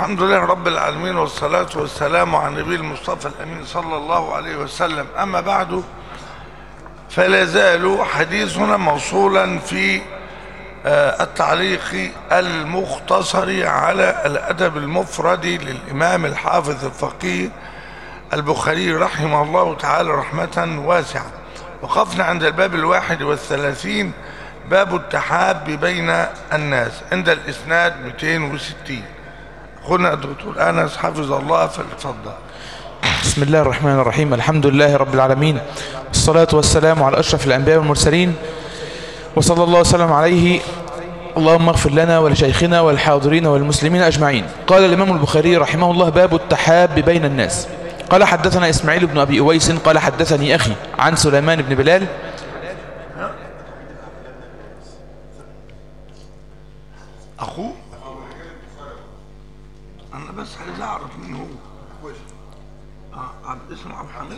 الحمد لله رب العالمين والصلاة والسلام على النبي المصطفى الأمين صلى الله عليه وسلم أما بعد فلا زال حديثنا موصولا في آه، التعليق المختصر على الأدب المفرد للإمام الحافظ الفقيه البخاري رحمه الله تعالى رحمة واسعة وقفنا عند الباب الواحد والثلاثين باب التحاب بين الناس عند الإسناد 260 أخونا الدكتور أنس حفظ الله فليتفضل بسم الله الرحمن الرحيم الحمد لله رب العالمين الصلاة والسلام على أشرف الأنبياء والمرسلين وصلى الله وسلم عليه اللهم اغفر لنا ولشيخنا والحاضرين والمسلمين أجمعين قال الإمام البخاري رحمه الله باب التحاب بين الناس قال حدثنا إسماعيل بن أبي أويس قال حدثني أخي عن سليمان بن بلال أخوه أنا بس عايز أعرف مين هو آه عبد اسمه عبد الحميد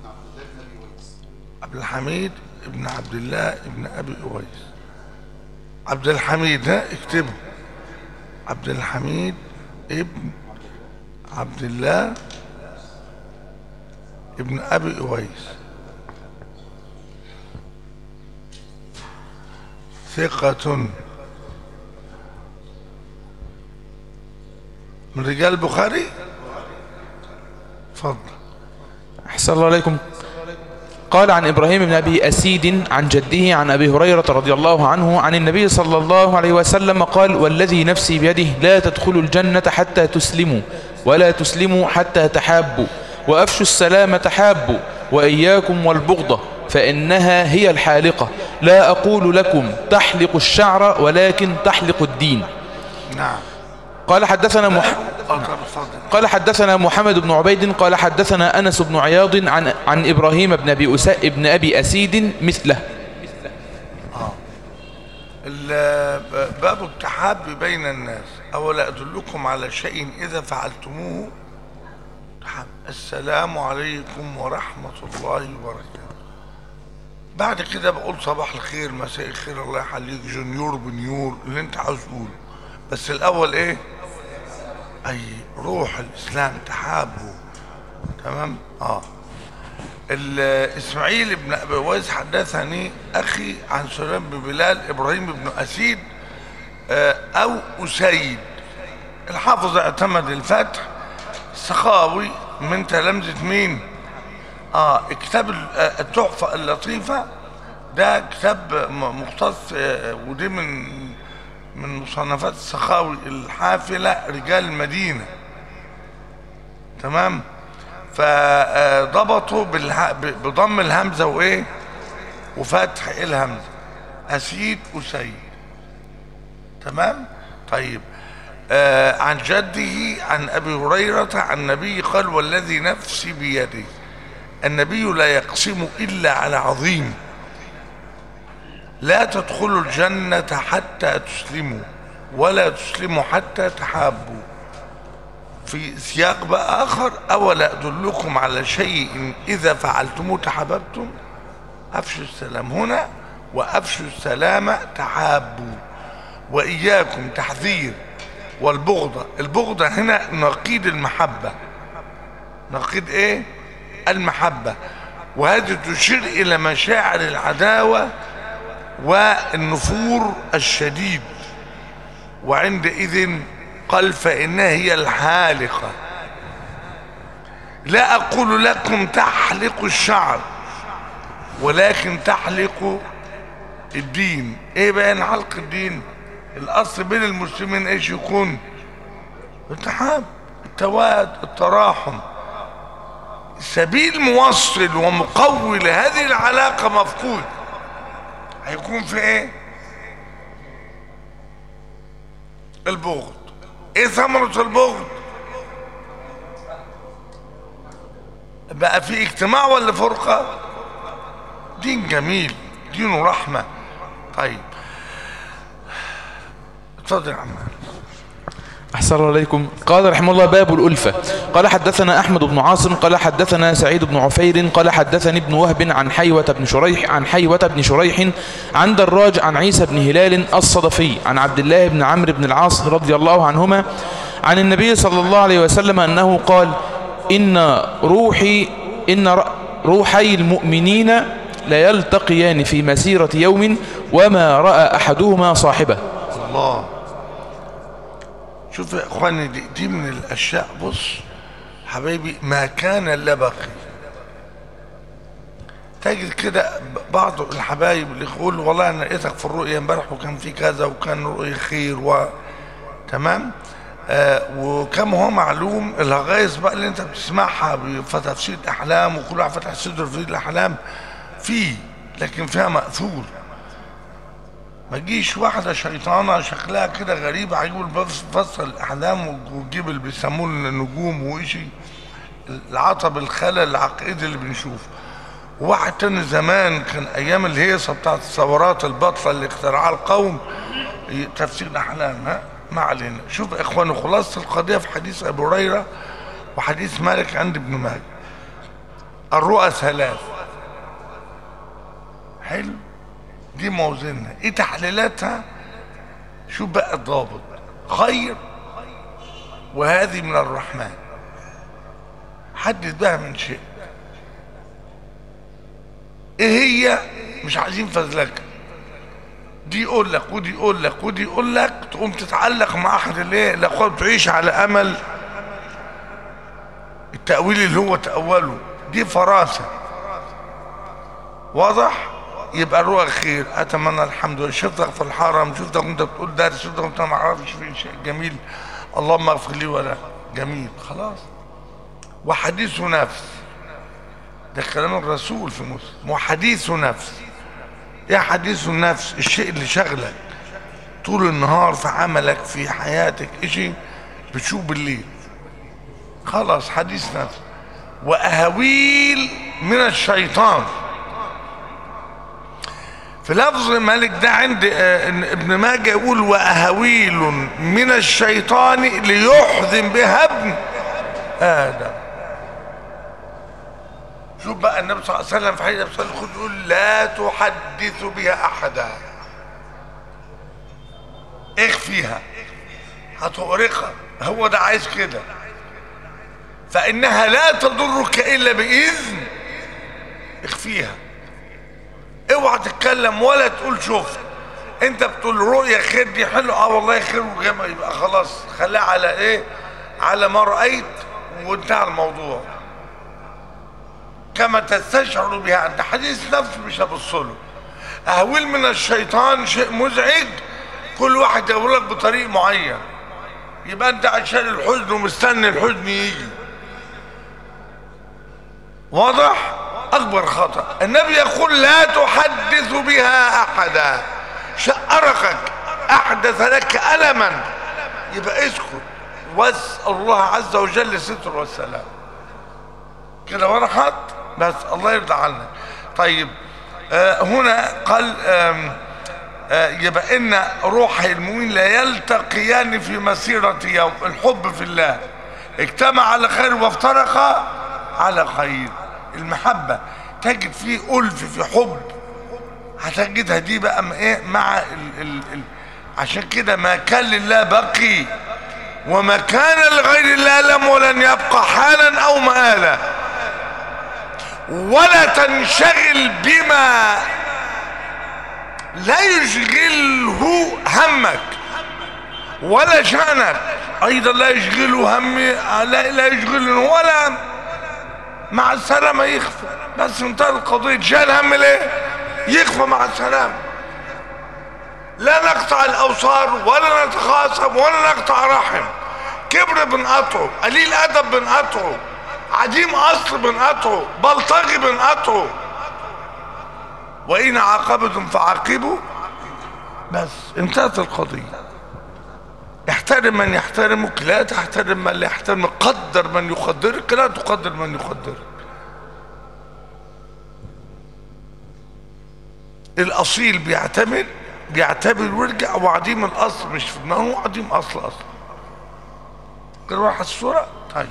عبد الحميد ابن عبد الله ابن أبي أويس عبد الحميد ها اكتبه عبد الحميد ابن عبد الله ابن أبي أويس ثقة من رجال البخاري اتفضل أحسن الله عليكم قال عن إبراهيم بن أبي أسيد عن جده عن أبي هريرة رضي الله عنه عن النبي صلى الله عليه وسلم قال والذي نفسي بيده لا تدخلوا الجنة حتى تسلموا ولا تسلموا حتى تحابوا وأفشوا السلام تحابوا وإياكم والبغضة فإنها هي الحالقة لا أقول لكم تحلق الشعر ولكن تحلق الدين نعم قال حدثنا مح... اه طب اتفضل قال حدثنا محمد بن عبيد قال حدثنا أنس بن عياض عن عن إبراهيم بن أبي أسا ابن أبي أسيد مثله ال- باب التحاب بين الناس أولا أدلكم على شيء إذا فعلتموه تحاب السلام عليكم ورحمة الله وبركاته بعد كده بقول صباح الخير مساء الخير الله يحليك جونيور بنيور اللي انت عاوز تقوله بس الأول إيه أي روح الإسلام تحابه تمام اه ال- اسماعيل بن ابي ويس حدثني اخي عن سليمان بن بلال ابراهيم بن اسيد آه، او اسيد الحافظ اعتمد الفتح السخاوي من تلامذة مين اه كتاب ال- آه، التحفة اللطيفة ده كتاب م- مختص آه، ودي من من مصنفات السخاوي الحافلة رجال المدينة تمام فضبطوا بالها... ب- بضم الهمزة وايه وفتح الهمزة أسيد أسيد تمام طيب آه عن جده عن أبي هريرة عن النبي قال والذي نفسي بيده النبي لا يقسم إلا على عظيم لا تدخلوا الجنة حتى تسلموا ولا تسلموا حتى تحابوا في سياق بقى آخر أولا أدلكم على شيء إذا فعلتموه تحاببتم أفشوا السلام هنا وأفشوا السلام تحابوا وإياكم تحذير والبغضة البغضة هنا نقيض المحبة نقيض إيه المحبة وهذه تشير إلى مشاعر العداوة والنفور الشديد وعندئذ قال فإنها هي الحالقة لا أقول لكم تحلق الشعر ولكن تحلق الدين ايه بقى حلق الدين الاصل بين المسلمين ايش يكون التحاب التواد التراحم سبيل موصل ومقوي لهذه العلاقة مفقود هيكون في ايه البغض ايه ثمرة البغض بقى في اجتماع ولا فرقة دين جميل دين رحمة طيب اتفضل يا عم أحسن الله عليكم قال رحمه الله باب الألفة قال حدثنا أحمد بن عاصم قال حدثنا سعيد بن عفير قال حدثني ابن وهب عن حيوة بن شريح عن حيوة بن شريح عن دراج عن عيسى بن هلال الصدفي عن عبد الله بن عمرو بن العاص رضي الله عنهما عن النبي صلى الله عليه وسلم أنه قال إن روحي إن ر- روحي المؤمنين ليلتقيان في مسيرة يوم وما رأى أحدهما صاحبه الله شوف يا اخواني دي, دي من الاشياء بص حبايبي ما كان لا بقي تجد كده ب- بعض الحبايب اللي يقول والله انا لقيتك في الرؤيا امبارح وكان في كذا وكان رؤيا خير و تمام آه وكم هو معلوم الهجايز بقى اللي انت بتسمعها في تفسير الاحلام وكل واحد فتح صدره في الاحلام فيه لكن فيها ماثور ما تجيش واحدة شيطانة شكلها كده غريب عجيب بس تفسر الأحلام وتجيب اللي بيسموه النجوم وإشي العطب الخلل العقيدي اللي بنشوفه وواحد تاني زمان كان أيام الهيصة بتاعت الثورات البطلة اللي اخترعها القوم ي- تفسير الأحلام ها ما علينا شوف يا إخواني خلاصة القضية في حديث أبو هريرة وحديث مالك عند ابن ماجه الرؤى ثلاث حلو دي موازينها ايه تحليلاتها شوف بقى الضابط خير وهذه من الرحمن حدد بها من شيء ايه هي مش عايزين فزلكه دي يقول لك ودي يقول لك ودي يقول لك تقوم تتعلق مع احد الايه الاخوات تعيش على امل التاويل اللي هو تاوله دي فراسه واضح يبقى الرؤى خير اتمنى الحمد لله شفتك في الحرم شفتك وانت بتقول درس شفتك وانت ما اعرفش في شيء جميل اللهم اغفر لي ولا جميل خلاص وحديث نفس ده كلام الرسول في مسلم وحديث نفس ايه حديث النفس الشيء اللي شغلك طول النهار في عملك في حياتك اشي بتشوف بالليل خلاص حديث نفس واهاويل من الشيطان في لفظ مالك ده عند آه، إن ابن ماجه يقول واهاويل من الشيطان ليحزن بها ابن ادم شوف بقى النبي صلى الله عليه وسلم في حديث ابي سعيد الخدري يقول لا تحدث بها احدا اخفيها هتغرقك هو ده عايز كده فانها لا تضرك الا باذن اخفيها اوعى تتكلم ولا تقول شفت انت بتقول رؤيا خير دي حلو اه والله خير وجمع يبقى خلاص خليها على ايه على ما رايت وانتهى الموضوع كما تستشعر بها انت حديث نفس مش هبص له اهويل من الشيطان شيء مزعج كل واحد يقول لك بطريق معين يبقى انت عشان الحزن ومستني الحزن يجي واضح اكبر خطا النبي يقول لا تحدث بها احدا شأرقك احدث لك الما يبقى اسكت واسال الله عز وجل الستر والسلام كده ورحت بس الله يرضى عنك طيب آه هنا قال آم آه يبقى ان روح المؤمن لا يلتقيان في مسيرة يوم الحب في الله اجتمع على خير وافترقا على خير المحبة تجد فيه ألف في حب هتجدها دي بقى م- ايه مع ال ال ال عشان كده ما كان لله بقي وما كان لغير الله لم ولن يبقى حالا او مآلا ولا تنشغل بما لا يشغله همك ولا شأنك ايضا لا يشغله همي لا, لا يشغله ولا مع السلامة يخفى بس انتهى القضية شال هم ليه يخفى مع السلامة لا نقطع الاوصار ولا نتخاصم ولا نقطع رحم كبر بنقطعه قليل ادب بنقطعه عديم اصل بنقطعه بلطجي بنقطعه وان عاقبتم فعاقبوا بس انتهت القضيه احترم من يحترمك لا تحترم من لا يحترمك قدر من يقدرك لا تقدر من يقدرك الاصيل بيعتمد بيعتبر ويرجع وعديم الاصل مش في دماغه هو عديم اصل اصلا كده واحد الصوره طيب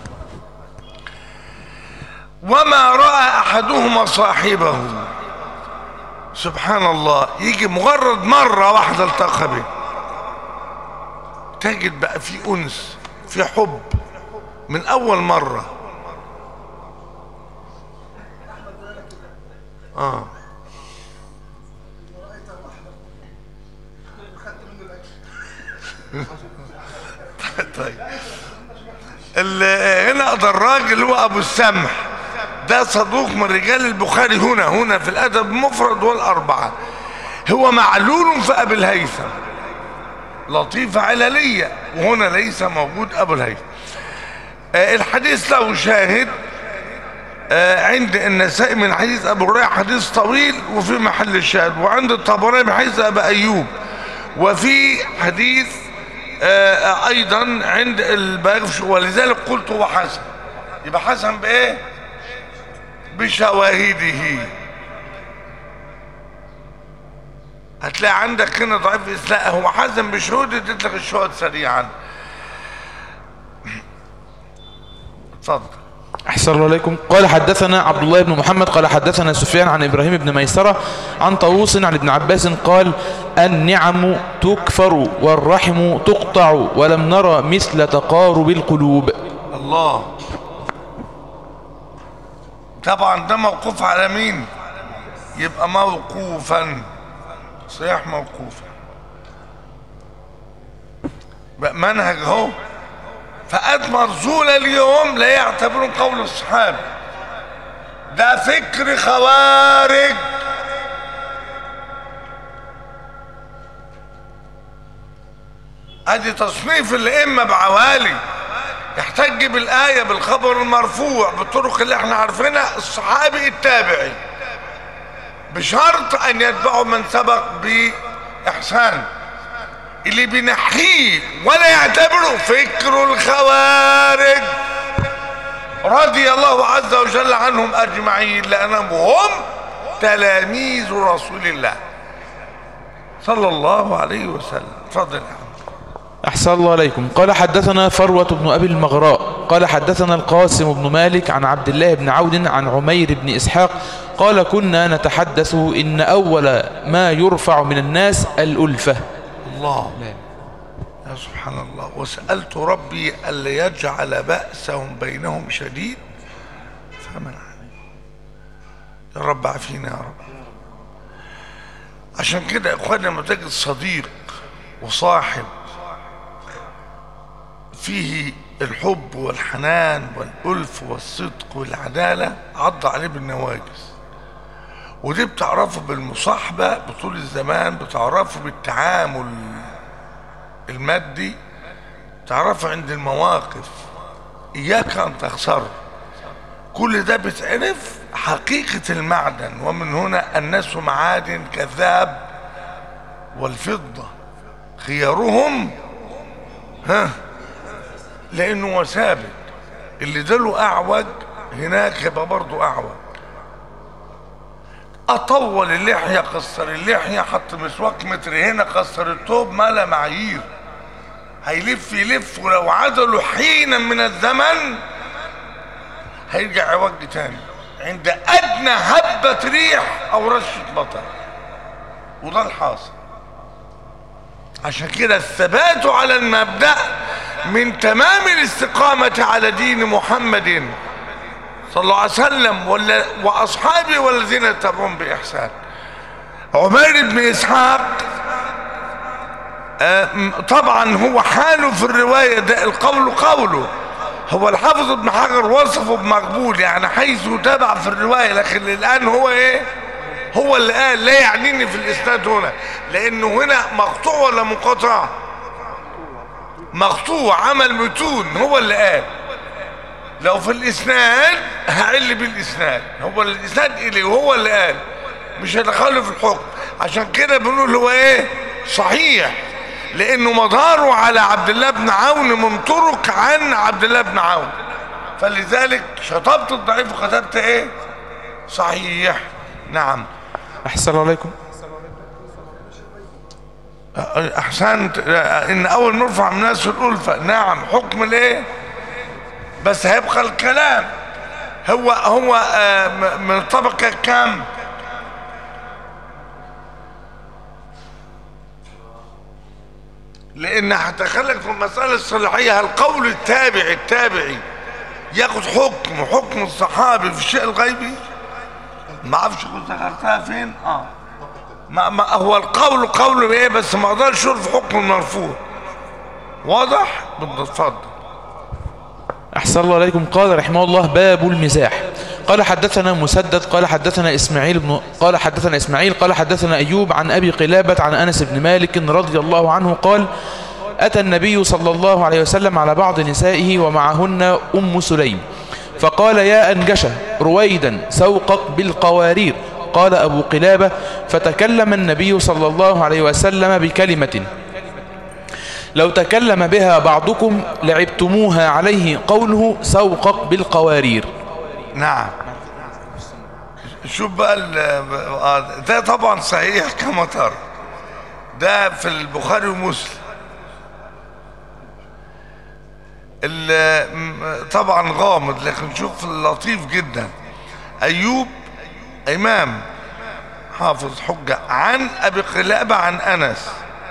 وما راى احدهما صاحبه سبحان الله يجي مجرد مره واحده التقى به تجد بقى في انس في حب من اول مرة اه طيب ال- هنا ده الراجل هو ابو السمح ده صدوق من رجال البخاري هنا هنا في الادب المفرد والاربعه هو معلول في ابي الهيثم لطيفه علليه وهنا ليس موجود ابو الهيثم آه، الحديث له شاهد آه، عند النسائي من حديث ابو هريره حديث طويل وفي محل الشاهد وعند الطبراني من حديث ابي ايوب وفي حديث آه، ايضا عند الباغش ولذلك قلت هو حسن يبقى حسن بايه بشواهده هتلاقي عندك هنا ضعيف اسلام هو حسن بشهود اديت لك الشهود سريعا اتفضل أحسن الله عليكم قال حدثنا عبد الله بن محمد قال حدثنا سفيان عن إبراهيم بن ميسرة عن طاووس عن ابن عباس قال النعم تكفر والرحم تقطع ولم نرى مثل تقارب القلوب الله طبعا ده موقوف على مين يبقى موقوفا صحيح موقوفا بقى منهج اهو فئات مرزولة اليوم لا يعتبرون قول الصحابة ده فكر خوارج ادي تصنيف الائمه بعوالي يحتج بالآية بالخبر المرفوع بالطرق اللي احنا عارفينها الصحابي التابعي بشرط ان يتبعوا من سبق بإحسان اللي بينحيه ولا يعتبره فكر الخوارج رضي الله عز وجل عنهم اجمعين لانهم هم تلاميذ رسول الله صلى الله عليه وسلم تفضل يا عم أحسن الله عليكم قال حدثنا فروة بن أبي المغراء قال حدثنا القاسم بن مالك عن عبد الله بن عود عن عمير بن إسحاق قال كنا نتحدث إن أول ما يرفع من الناس الألفة الله يا سبحان الله وسألت ربي ألا يجعل بأسهم بينهم شديد فمن عليه يا رب عافينا يا رب عشان كده يا اخواني لما تجد صديق وصاحب فيه الحب والحنان والألف والصدق والعدالة عض عليه بالنواجس ودي بتعرفه بالمصاحبة بطول الزمان بتعرفه بالتعامل المادي تعرفه عند المواقف إياك أن تخسر كل ده بتعرف حقيقة المعدن ومن هنا الناس معادن كالذهب والفضة خيارهم ها لأنه هو ثابت اللي دله أعوج هناك يبقى برضه أعوج اطول اللحيه قصر اللحيه حط مسواك متر هنا قصر التوب ما لا معايير هيلف يلف ولو عدلوا حينا من الزمن هيرجع عوج تاني عند ادنى هبه ريح او رشه مطر وده الحاصل عشان كده الثبات على المبدا من تمام الاستقامه على دين محمد صلى الله عليه وسلم ولا واصحابه والذين يتبعون باحسان عمير بن اسحاق آه، م- طبعا هو حاله في الروايه ده القول قوله هو الحافظ ابن حجر وصفه بمقبول يعني حيث تابع في الروايه لكن الان هو ايه هو اللي قال لا يعنيني في الاسناد هنا لانه هنا مقطوع ولا منقطع مقطوع عمل متون هو اللي قال لو في الاسناد هعل بالاسناد هو الاسناد اليه وهو اللي قال مش هيدخله في الحكم عشان كده بنقول هو ايه صحيح لانه مداره على عبد الله بن عون من طرق عن عبد الله بن عون فلذلك شطبت الضعيف وكتبت ايه صحيح نعم أحسن الله عليكم احسنت ان اول نرفع من الناس الالفه نعم حكم الايه بس هيبقى الكلام هو هو آه، م- من الطبقه كام لان هتخلك في المسألة الصلاحية هل قول التابع التابعي ياخد حكم حكم الصحابي في الشيء الغيبي ما اعرفش كنت ذكرتها فين اه ما, ما هو القول قول ايه بس ما اقدرش اقول في حكم المرفوع واضح اتفضل أحسن الله عليكم قال رحمه الله باب المزاح قال حدثنا مسدد قال حدثنا إسماعيل بن قال حدثنا إسماعيل قال حدثنا أيوب عن أبي قلابة عن أنس بن مالك رضي الله عنه قال أتى النبي صلى الله عليه وسلم على بعض نسائه ومعهن أم سليم فقال يا أنجشة رويدا سوقك بالقوارير قال أبو قلابة فتكلم النبي صلى الله عليه وسلم بكلمة لو تكلم بها بعضكم لعبتموها عليه قوله سوقك بالقوارير نعم شوف بقى ال- آه، ده طبعا صحيح كما ترى ده في البخاري ومسلم ال- م- طبعا غامض لكن شوف لطيف جدا ايوب امام حافظ حجة عن ابي قلابة عن انس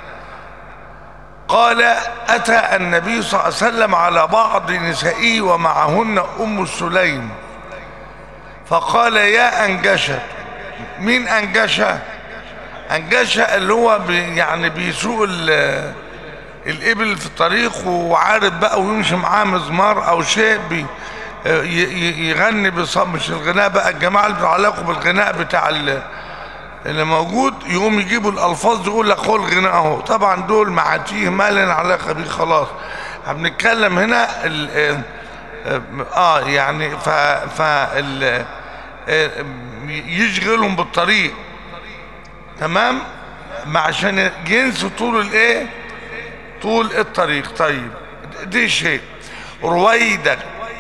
قال اتى النبي صلى الله عليه وسلم على بعض نسائه ومعهن ام سليم فقال يا أنجشة مين أنجشة أنجشة اللي هو بي يعني بيسوق ال- الإبل في الطريق وعارف بقى ويمشي معاه مزمار أو شيء بي ي- ي- يغني بصوت مش الغناء بقى الجماعة اللي بيتعلقوا بالغناء بتاع ال- اللي موجود يقوم يجيبوا الألفاظ يقول لك هو الغناء أهو طبعا دول معاتيه ما لنا علاقة بيه خلاص احنا بنتكلم هنا ال- اه يعني ف ف ال- آه، يشغلهم بالطريق تمام ما عشان ينسوا طول الايه طول الطريق طيب دي شيء رويدا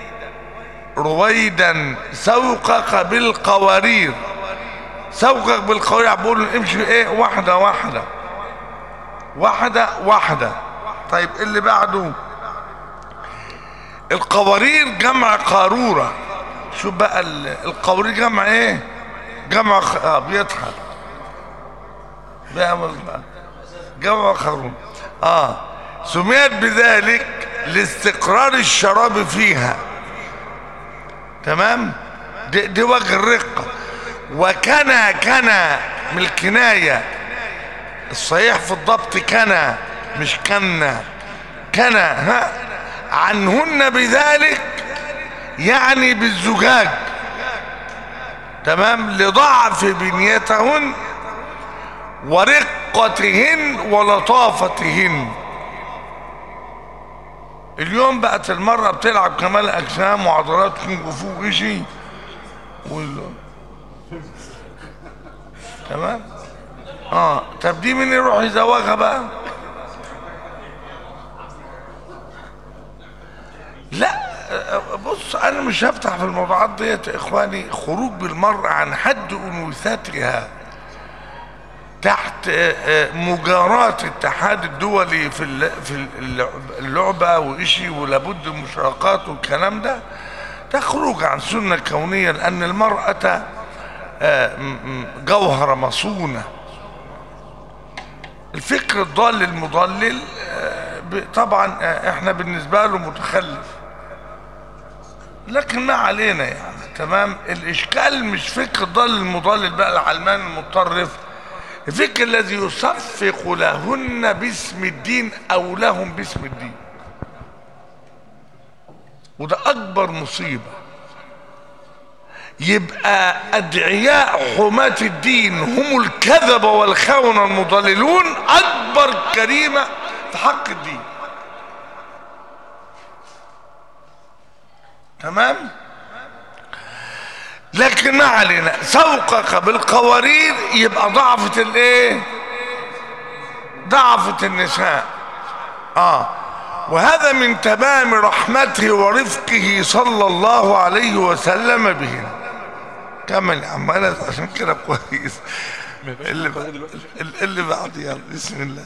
رويدا سوقك بالقوارير سوقك بالقوارير بقول له امشي ايه واحده واحده واحده واحده طيب اللي بعده القوارير جمع قارورة شوف بقى ال- القوارير جمع ايه جمع خ... آه بيضحك بيعمل بقى. جمع قارورة اه سميت بذلك لاستقرار الشراب فيها تمام دي, دي وجه الرقة وكان كان من الكناية الصحيح في الضبط كان مش كنا كان ها عنهن بذلك يعني بالزجاج تمام لضعف بنيتهن ورقتهن ولطافتهن اليوم بقت المرأة بتلعب كمال أجسام وعضلات كونج فو وشي وال... تمام اه طب دي مين يروح يزوجها بقى لا آه، بص انا مش هفتح في الموضوعات ديت يا اخواني خروج بالمرأة عن حد انوثتها تحت آه، آه، مجاراة الاتحاد الدولي في الل- في اللعب- اللعبة وإشي ولابد المشاركات والكلام ده ده خروج عن سنة كونية لأن المرأة آه، م- م- جوهرة مصونة الفكر الضال المضلل آه، ب- طبعا آه، احنا بالنسبة له متخلف لكن ما علينا يعني تمام الاشكال مش فكر الضال المضلل بقى العلمان المتطرف الفكر الذي يصفق لهن باسم الدين او لهم باسم الدين وده اكبر مصيبه يبقى ادعياء حماة الدين هم الكذبة والخونة المضللون اكبر جريمة في حق الدين تمام لكن ما علينا سوقك بالقوارير يبقى ضعفت الايه ضعفت النساء اه وهذا من تمام رحمته ورفقه صلى الله عليه وسلم بهن كمل يا عم انا عشان كده كويس اللي بعد اللي بعد يلا بسم الله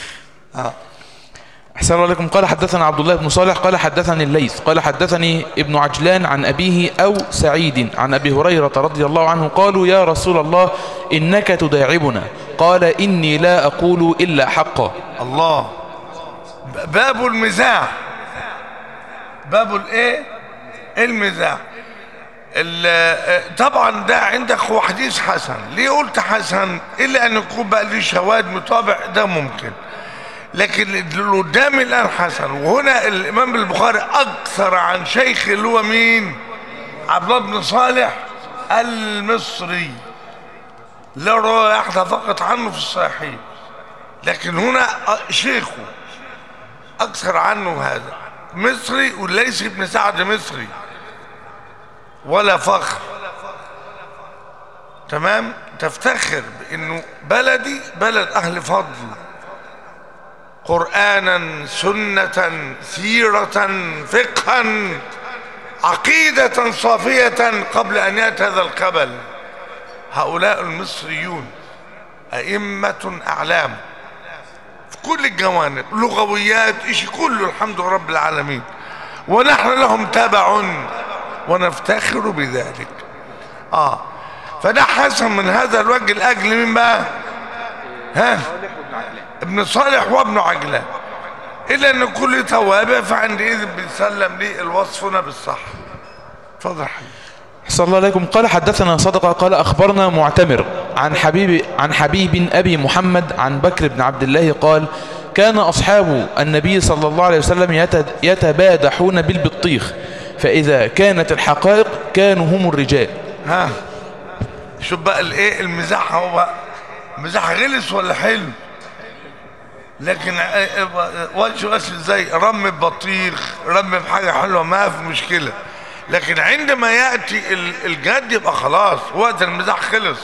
أحسن الله عليكم قال حدثنا عبد الله بن صالح قال حدثني الليث قال حدثني ابن عجلان عن أبيه أو سعيد عن أبي هريرة رضي الله عنه قالوا يا رسول الله إنك تداعبنا قال إني لا أقول إلا حقا الله باب المزاح باب الايه المزاح ال- طبعا ده عندك هو حديث حسن ليه قلت حسن الا ان يكون بقى ليه شواهد مطابع ده ممكن لكن اللي قدامي الان حسن وهنا الامام البخاري اكثر عن شيخ اللي هو مين عبد الله بن صالح المصري لا رواية واحدة فقط عنه في الصحيحين لكن هنا شيخه أكثر عنه هذا مصري وليس ابن سعد مصري ولا فخر تمام تفتخر بأنه بلدي بلد أهل فضل قرآنا سنة سيرة فقها عقيدة صافية قبل أن يأتي هذا القبل هؤلاء المصريون أئمة أعلام في كل الجوانب لغويات إشي كله الحمد لله رب العالمين ونحن لهم تبع ونفتخر بذلك آه فده حسن من هذا الوجه الأجل من بقى ها ابن صالح وابن عجلان إلا أن كل توابع فعندئذ بنسلم لي الوصف هنا بالصح اتفضل حبيبي صلى الله عليكم قال حدثنا صدقة قال أخبرنا معتمر عن حبيب عن حبيب أبي محمد عن بكر بن عبد الله قال كان أصحاب النبي صلى الله عليه وسلم يتد- يتبادحون بالبطيخ فإذا كانت الحقائق كانوا هم الرجال ها شوف بقى الايه المزاح اهو بقى مزاح غلس ولا حلو لكن اه- اه- وجه بس ازاي رمي ببطيخ رمي بحاجه حلوه ما في مشكله لكن عندما ياتي ال- الجد يبقى خلاص وقت المزاح خلص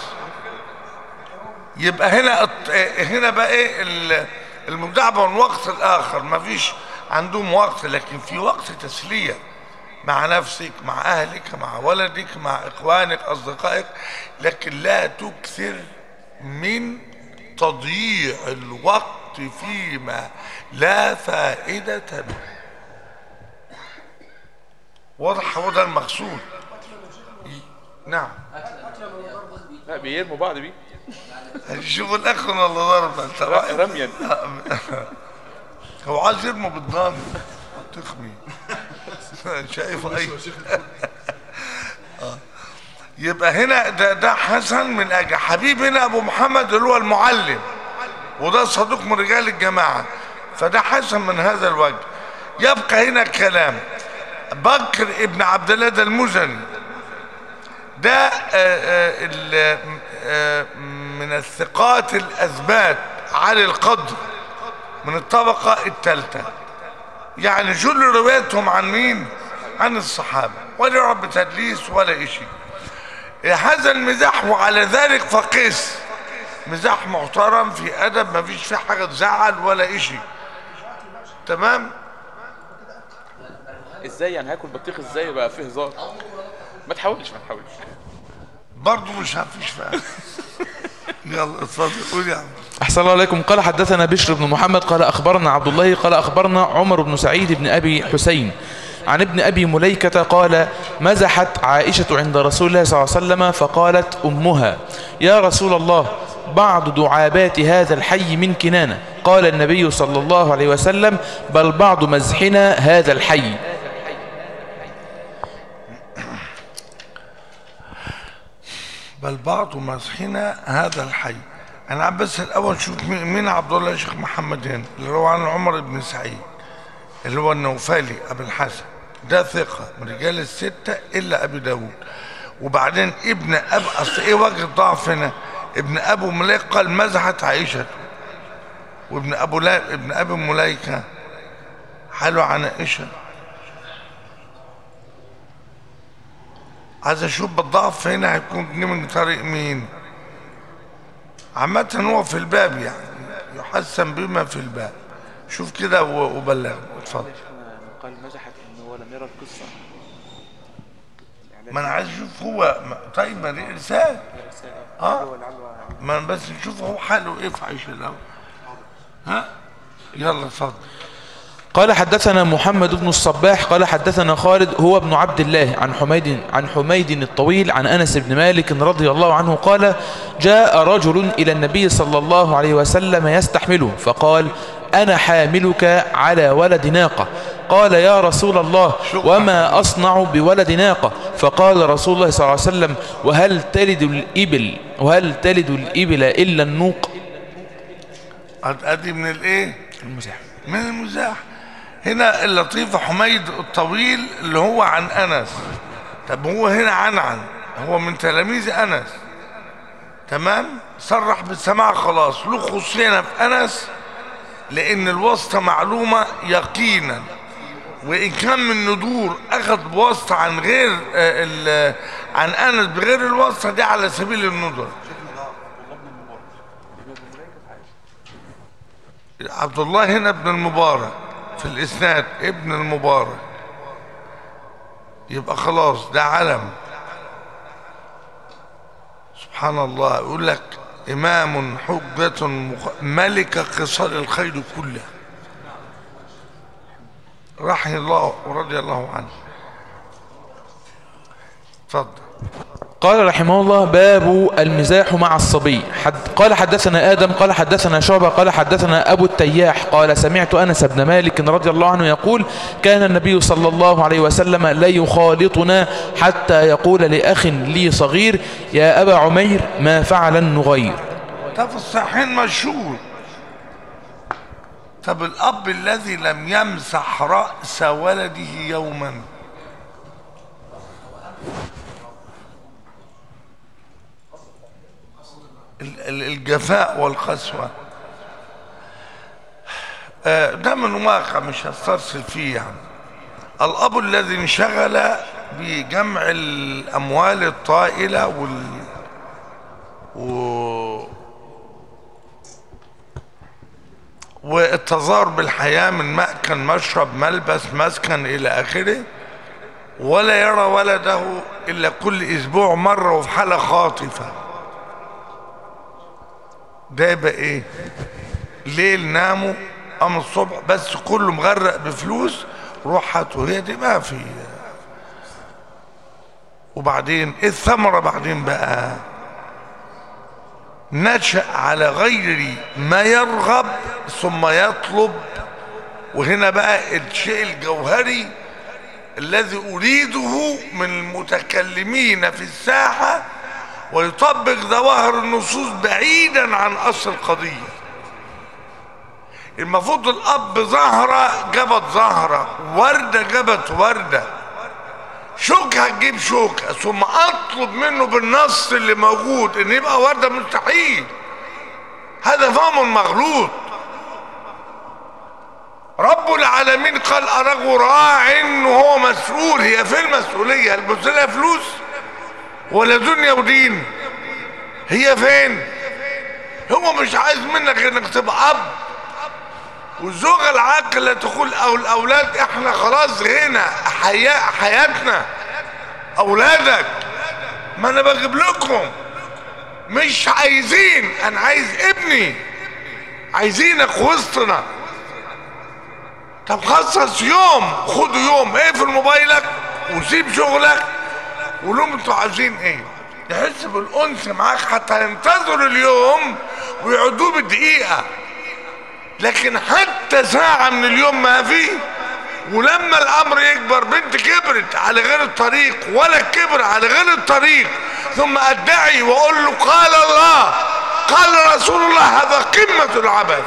يبقى هنا الط- اه- هنا بقى ايه ال- المداعبه من وقت الاخر ما فيش عندهم وقت لكن في وقت تسليه مع نفسك مع أهلك مع ولدك مع إخوانك أصدقائك لكن لا تكثر من تضييع الوقت فيما لا فائدة به واضح هو ده المقصود نعم لا بيرموا بعض بيه شوف الأخ ولا ضرب أنت رأيك؟ رميا هو عايز يرمي بالضان تخمي شايف اي آه. يبقى هنا ده, ده حسن من اجل حبيب هنا ابو محمد اللي هو المعلم وده صديق من رجال الجماعه فده حسن من هذا الوجه يبقى هنا كلام بكر ابن عبد الله ده المزني ده آه، آه، ال- آه، من الثقات الاثبات عالي القدر من الطبقة الثالثة يعني جل روايتهم عن مين عن الصحابة ولا رب تدليس ولا إشي هذا المزاح وعلى ذلك فقس مزاح محترم في أدب ما فيش فيه حاجة تزعل ولا إشي تمام ازاي يعني هاكل بطيخ ازاي بقى فيه هزار ما تحاولش ما تحاولش برضه مش هفيش فيها يلا اتفضل قول يا عم أحسن الله عليكم قال حدثنا بشر بن محمد قال أخبرنا عبد الله قال أخبرنا عمر بن سعيد بن أبي حسين عن ابن أبي مليكة قال مزحت عائشة عند رسول الله صلى الله عليه وسلم فقالت أمها يا رسول الله بعض دعابات هذا الحي من كنانة قال النبي صلى الله عليه وسلم بل بعض مزحنا هذا الحي بل بعض مسحنا هذا الحي انا بس الاول شوف مين مين عبد الله يا شيخ محمد هنا اللي هو عن عمر بن سعيد اللي هو النوفلي ابو الحسن ده ثقة من رجال الستة الا ابي داود وبعدين ابن اب اصل ايه وجه الضعف هنا ابن ابو مليك قال مزحت عائشة وابن ابو لا ابن ابي مليكة حلو عن عائشة عايز اشوف بالضعف هنا هيكون جه من طريق مين عامة هو في الباب يعني يحسن بما في الباب شوف كده و- وبلغ اتفضل قال مزحت انه هو لم يرى القصة ما انا عايز اشوف هو ما- طيب ما دي ارسال اه ما أنا بس نشوف هو حاله ايه في عيش الاول ها يلا اتفضل قال حدثنا محمد بن الصباح قال حدثنا خالد هو ابن عبد الله عن حميد عن حميد الطويل عن انس بن مالك رضي الله عنه قال جاء رجل الى النبي صلى الله عليه وسلم يستحمله فقال أنا حاملك على ولد ناقة قال يا رسول الله شكرا. وما أصنع بولد ناقة فقال رسول الله صلى الله عليه وسلم وهل تلد الإبل وهل تلد الإبل إلا النوق ادي من الايه المزاح من المزاح هنا اللطيف حميد الطويل اللي هو عن انس طب هو هنا عن عن هو من تلاميذ انس تمام صرح بالسماع خلاص له خصوصيه في انس لان الواسطه معلومه يقينا وان كان من ندور اخذ بواسطه عن غير آه، ال- عن انس بغير الواسطه دي على سبيل الندر عبد الله هنا ابن المبارك في الاسناد ابن المبارك يبقى خلاص ده علم سبحان الله يقول لك امام حجة مخ... ملك قصار الخير كله رحم الله ورضي الله عنه اتفضل قال رحمه الله باب المزاح مع الصبي حد قال حدثنا آدم قال حدثنا شعبة قال حدثنا أبو التياح قال سمعت أنس بن مالك رضي الله عنه يقول كان النبي صلى الله عليه وسلم لا يخالطنا حتى يقول لأخ لي صغير يا أبا عمير ما فعل النغير ده في الصحيحين مشهور طب الاب الذي لم يمسح راس ولده يوما ال- ال- الجفاء والقسوه آه، ده من واقع مش هسترسل فيه يعني الاب الذي انشغل بجمع الاموال الطائله وال و... والتظاهر بالحياة من مأكل مشرب ملبس مسكن إلى آخره ولا يرى ولده إلا كل أسبوع مرة وفي حالة خاطفة ده يبقى إيه ليل ناموا قام الصبح بس كله مغرق بفلوس روح هاته هي دي ما في وبعدين ايه الثمرة بعدين بقى نشأ على غير ما يرغب ثم يطلب وهنا بقى الشيء الجوهري الذي أريده من المتكلمين في الساحة ويطبق ظواهر النصوص بعيدا عن أصل القضية المفروض الأب زهرة جابت زهرة وردة جابت وردة شوكة هتجيب شوكة ثم اطلب منه بالنص اللي موجود ان يبقى وردة مستحيل هذا فهم مغلوط رب العالمين قال أراه راع وهو مسؤول هي فين المسؤولية هل لها فلوس ولا دنيا ودين هي فين هو مش عايز منك انك تبقى اب والزوجة العاقلة تقول او الاولاد احنا خلاص هنا حياة حياتنا اولادك ما انا بجيب لكم مش عايزين انا عايز ابني عايزينك وسطنا طب خصص يوم خدوا يوم اقفل موبايلك وسيب شغلك ولهم انتوا عايزين ايه يحس بالانس معاك حتى ينتظروا اليوم ويعدوه بالدقيقه لكن حتى ساعة من اليوم ما في ولما الامر يكبر بنت كبرت على غير الطريق ولا كبر على غير الطريق ثم ادعي واقول له قال الله قال رسول الله هذا قمة العبث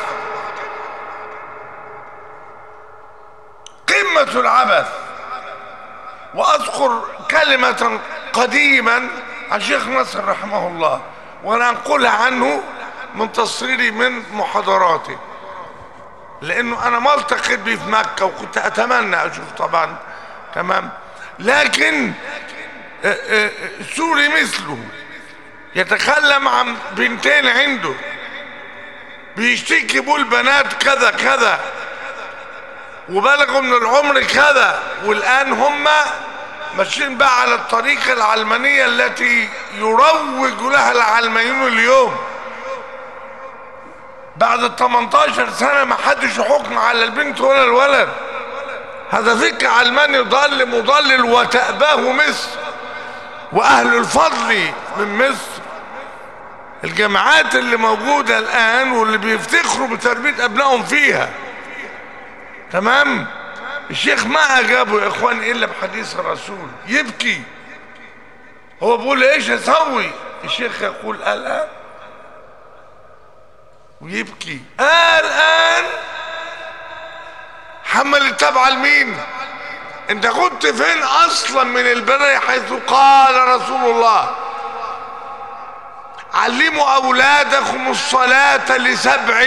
قمة العبث واذكر كلمة قديما عن شيخ نصر رحمه الله وانا انقلها عنه من تصويري من محاضراته لانه انا ما التقيت بيه في مكه وكنت اتمنى اشوف طبعا تمام لكن آه، آه، سوري مثله يتكلم عن بنتين عنده بيشتكي بول بنات كذا كذا وبلغوا من العمر كذا والان هم ماشيين بقى على الطريقه العلمانيه التي يروج لها العلمانيون اليوم بعد ال 18 سنة ما حدش حكم على البنت ولا الولد هذا فكر علماني ضال مضلل وتأباه مصر وأهل الفضل من مصر الجامعات اللي موجودة الآن واللي بيفتخروا بتربية أبنائهم فيها تمام الشيخ ما أجابه يا إخوان إلا بحديث الرسول يبكي هو بيقول إيش أسوي الشيخ يقول الآن ويبكي الآن حمل التبع لمين انت كنت فين اصلا من البداية حيث قال رسول الله علموا اولادكم الصلاة لسبع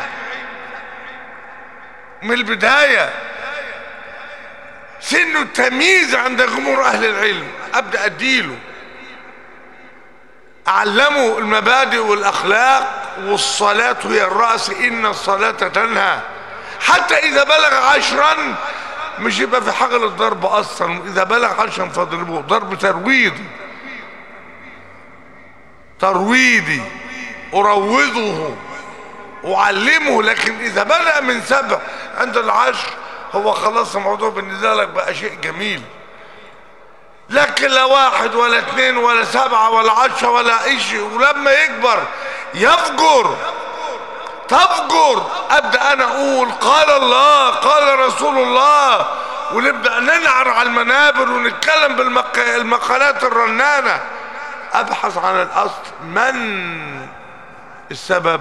من البداية سن التمييز عند جمهور اهل العلم ابدا اديله علموا المبادئ والاخلاق والصلاة هي الرأس ان الصلاة تنهى حتى اذا بلغ عشرا مش يبقى في حاجة للضرب اصلا اذا بلغ عشرا فاضربوه ضرب ترويضي ترويضي اروضه اعلمه لكن اذا بلغ من سبع عند العشر هو خلاص الموضوع بالنسبه لك بقى شيء جميل لكن لا واحد ولا اثنين ولا سبعة ولا عشرة ولا ايش ولما يكبر يفجر تفجر ابدا انا اقول قال الله قال رسول الله ونبدا ننعر على المنابر ونتكلم بالمقالات الرنانه ابحث عن الاصل من السبب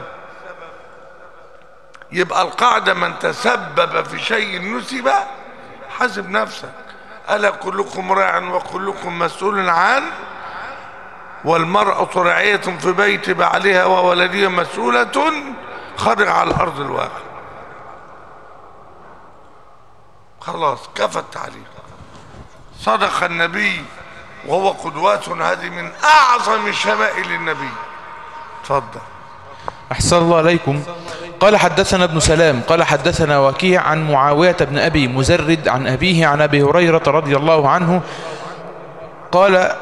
يبقى القاعده من تسبب في شيء نسب حاسب نفسك الا كلكم راع وكلكم مسؤول عن والمرأة راعية في بيت بعلها وولدها مسؤولة خارج على الأرض الواقع خلاص كفى التعليق صدق النبي وهو قدواتنا هذه من أعظم شمائل النبي تفضل أحسن الله عليكم قال حدثنا ابن سلام قال حدثنا وكيع عن معاوية بن أبي مزرد عن أبيه عن أبي هريرة رضي الله عنه قال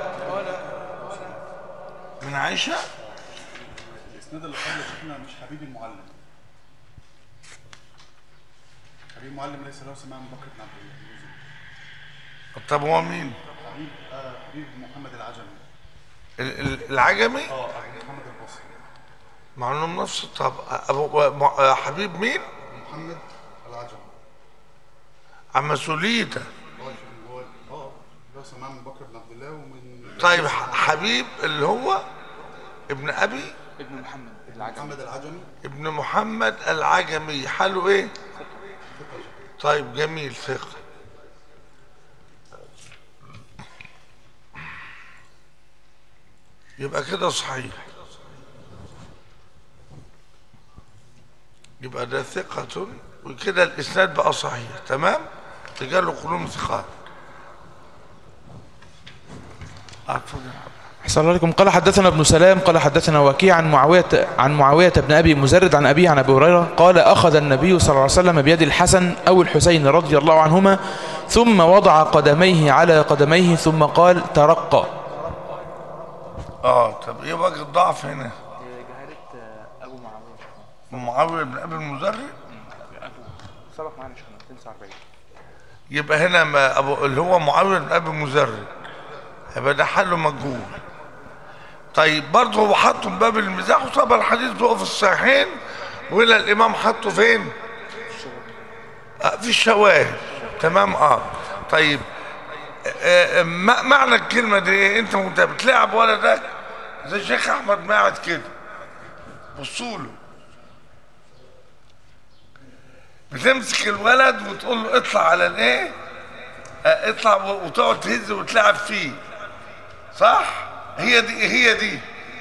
من عائشة الاسناد اللي قبل شيخنا مش حبيب المعلم حبيب المعلم ليس له سماع من بكر بن عبد الله طب هو مين حبيب آه حبيب محمد العجمي ال- ال- العجمي اه محمد البصري مع انهم نفس طب ابو م- حبيب مين محمد العجمي عم مسؤوليته هو هو اه له سماع من بكر بن عبد الله ومن طيب ح- حبيب اللي هو ابن ابي ابن محمد محمد العجمي ابن محمد العجمي حاله ايه طيب جميل ثقة يبقى كده صحيح يبقى ده ثقة وكده الإسناد بقى صحيح تمام رجال كلهم ثقات آه، اتفضل يا حبيبي. أحسن الله عليكم قال حدثنا ابن سلام قال حدثنا وكيع عن معاوية عن معاوية بن أبي مزرد عن أبيه عن أبي هريرة قال أخذ النبي صلى الله عليه وسلم بيد الحسن أو الحسين رضي الله عنهما ثم وضع قدميه على قدميه ثم قال ترقى اه طب ايه وجه الضعف هنا جهالة أبو معاوية معاوية بن أبي المزري سبق معنا شيخنا 49 يبقى هنا ما أبو اللي هو معاوية بن أبي المزري يبقى ده حله مجهول طيب برضه هو حطه في باب المزاح وطبعا الحديث بقى في الصحيحين ولا الإمام حطه فين؟ آه في الشواهد تمام اه طيب آه آه ما- معنى الكلمة دي ايه؟ انت وانت بتلعب ولدك زي الشيخ احمد ما قاعد كده بصوا له بتمسك الولد وتقول له اطلع على الايه آه، اطلع و- وتقعد تهز وتلعب فيه صح هي دي هي دي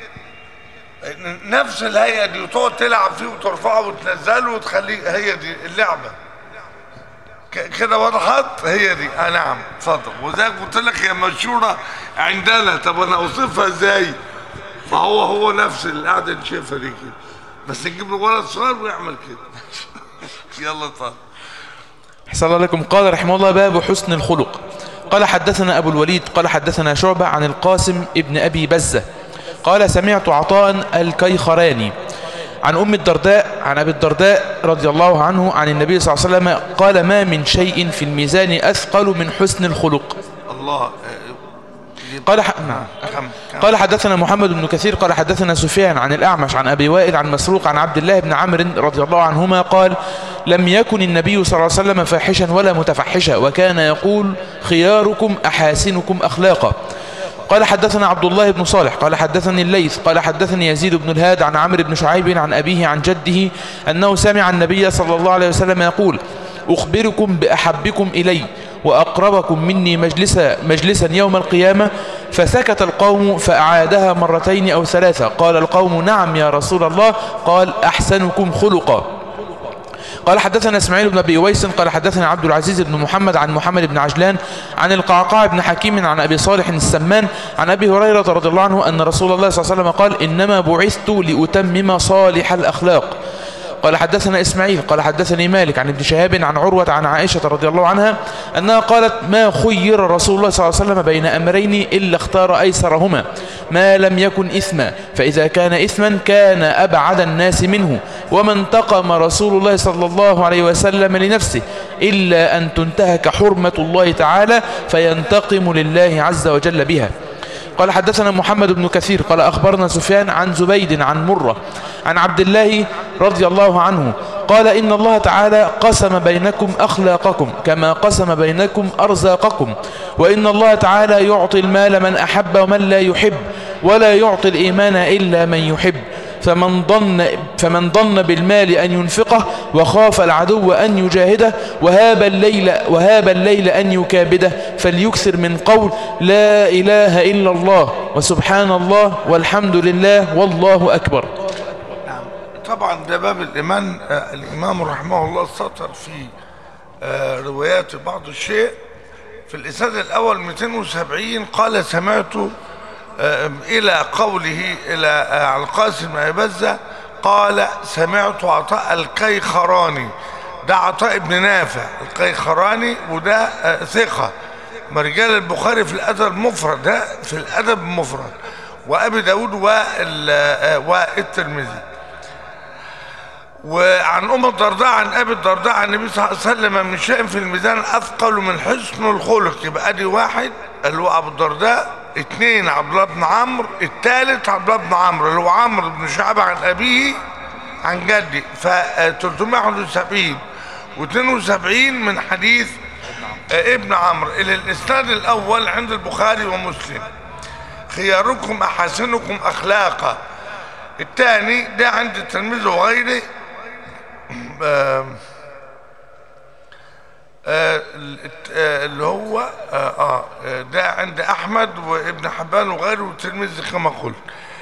نفس الهيئه دي وتقعد تلعب فيه وترفعه وتنزله وتخليه هي دي اللعبه ك- كده وضحت هي دي اه نعم اتفضل وزي قلت لك هي مشهوره عندنا طب انا اوصفها ازاي فهو هو نفس اللي قاعد نشوفها دي كده بس نجيب له ولد صغير ويعمل كده يلا اتفضل أحسن الله عليكم قال رحمه الله باب حسن الخلق قال حدثنا أبو الوليد قال حدثنا شعبة عن القاسم ابن أبي بزة قال سمعت عطاء الكيخراني عن أم الدرداء عن أبي الدرداء رضي الله عنه عن النبي صلى الله عليه وسلم قال ما من شيء في الميزان أثقل من حسن الخلق الله آه، قال ح... نعم. كم كم قال حدثنا محمد بن كثير قال حدثنا سفيان عن الأعمش عن أبي وائل عن مسروق عن عبد الله بن عمرو رضي الله عنهما قال لم يكن النبي صلى الله عليه وسلم فاحشا ولا متفحشا وكان يقول خياركم أحاسنكم أخلاقا قال حدثنا عبد الله بن صالح قال حدثني الليث قال حدثني يزيد بن الهاد عن عمرو بن شعيب عن أبيه عن جده أنه سمع النبي صلى الله عليه وسلم يقول أخبركم بأحبكم إلي وأقربكم مني مجلسا, مجلسا يوم القيامة فسكت القوم فأعادها مرتين أو ثلاثة قال القوم نعم يا رسول الله قال أحسنكم خلقا قال حدثنا اسماعيل بن ابي اويس قال حدثنا عبد العزيز بن محمد عن محمد بن عجلان عن القعقاع بن حكيم عن ابي صالح السمان عن ابي هريره رضي الله عنه ان رسول الله صلى الله عليه وسلم قال انما بعثت لاتمم صالح الاخلاق قال حدثنا إسماعيل قال حدثني مالك عن ابن شهاب عن عروة عن عائشة رضي الله عنها أنها قالت ما خير رسول الله صلى الله عليه وسلم بين أمرين إلا اختار أيسرهما ما لم يكن إثما فإذا كان إثما كان أبعد الناس منه وما انتقم رسول الله صلى الله عليه وسلم لنفسه إلا أن تنتهك حرمة الله تعالى فينتقم لله عز وجل بها قال حدثنا محمد بن كثير قال أخبرنا سفيان عن زبيد عن مرة عن عبد الله رضي الله عنه قال إن الله تعالى قسم بينكم أخلاقكم كما قسم بينكم أرزاقكم وإن الله تعالى يعطي المال من أحب ومن لا يحب ولا يعطي الإيمان إلا من يحب فمن ظن فمن ظن بالمال أن ينفقه وخاف العدو أن يجاهده وهاب الليل وهاب الليل أن يكابده فليكثر من قول لا إله إلا الله وسبحان الله والحمد لله والله أكبر نعم طبعا ده باب الإيمان آه، الإمام رحمه الله سطر في آه، روايات بعض الشيء في الإسناد الأول 270 قال سمعت آه، إلى قوله إلى آه، على القاسم بن أبي بزة قال سمعت عطاء الكيخراني ده عطاء بن نافع الكيخراني وده آه، ثقة من رجال البخاري في الأدب المفرد ده في الأدب المفرد وأبي داود وال- آه، والترمذي وعن ام الدرداء عن ابي الدرداء عن النبي صلى الله عليه وسلم من شيء في الميزان اثقل من حسن الخلق يبقى ادي واحد اللي هو ابو الدرداء اثنين عبد الله بن عمرو الثالث عبد الله بن عمرو اللي هو عمرو بن شعبه عن ابيه عن جدي ف 371 و72 من حديث آه، ابن عمرو الى الاسناد الاول عند البخاري ومسلم خياركم احسنكم اخلاقا الثاني ده عند التلميذ وغيره آه، آه، الت- آه، اللي هو آه, آه ده عند احمد وابن حبان وغيره والتلميذ كما قلت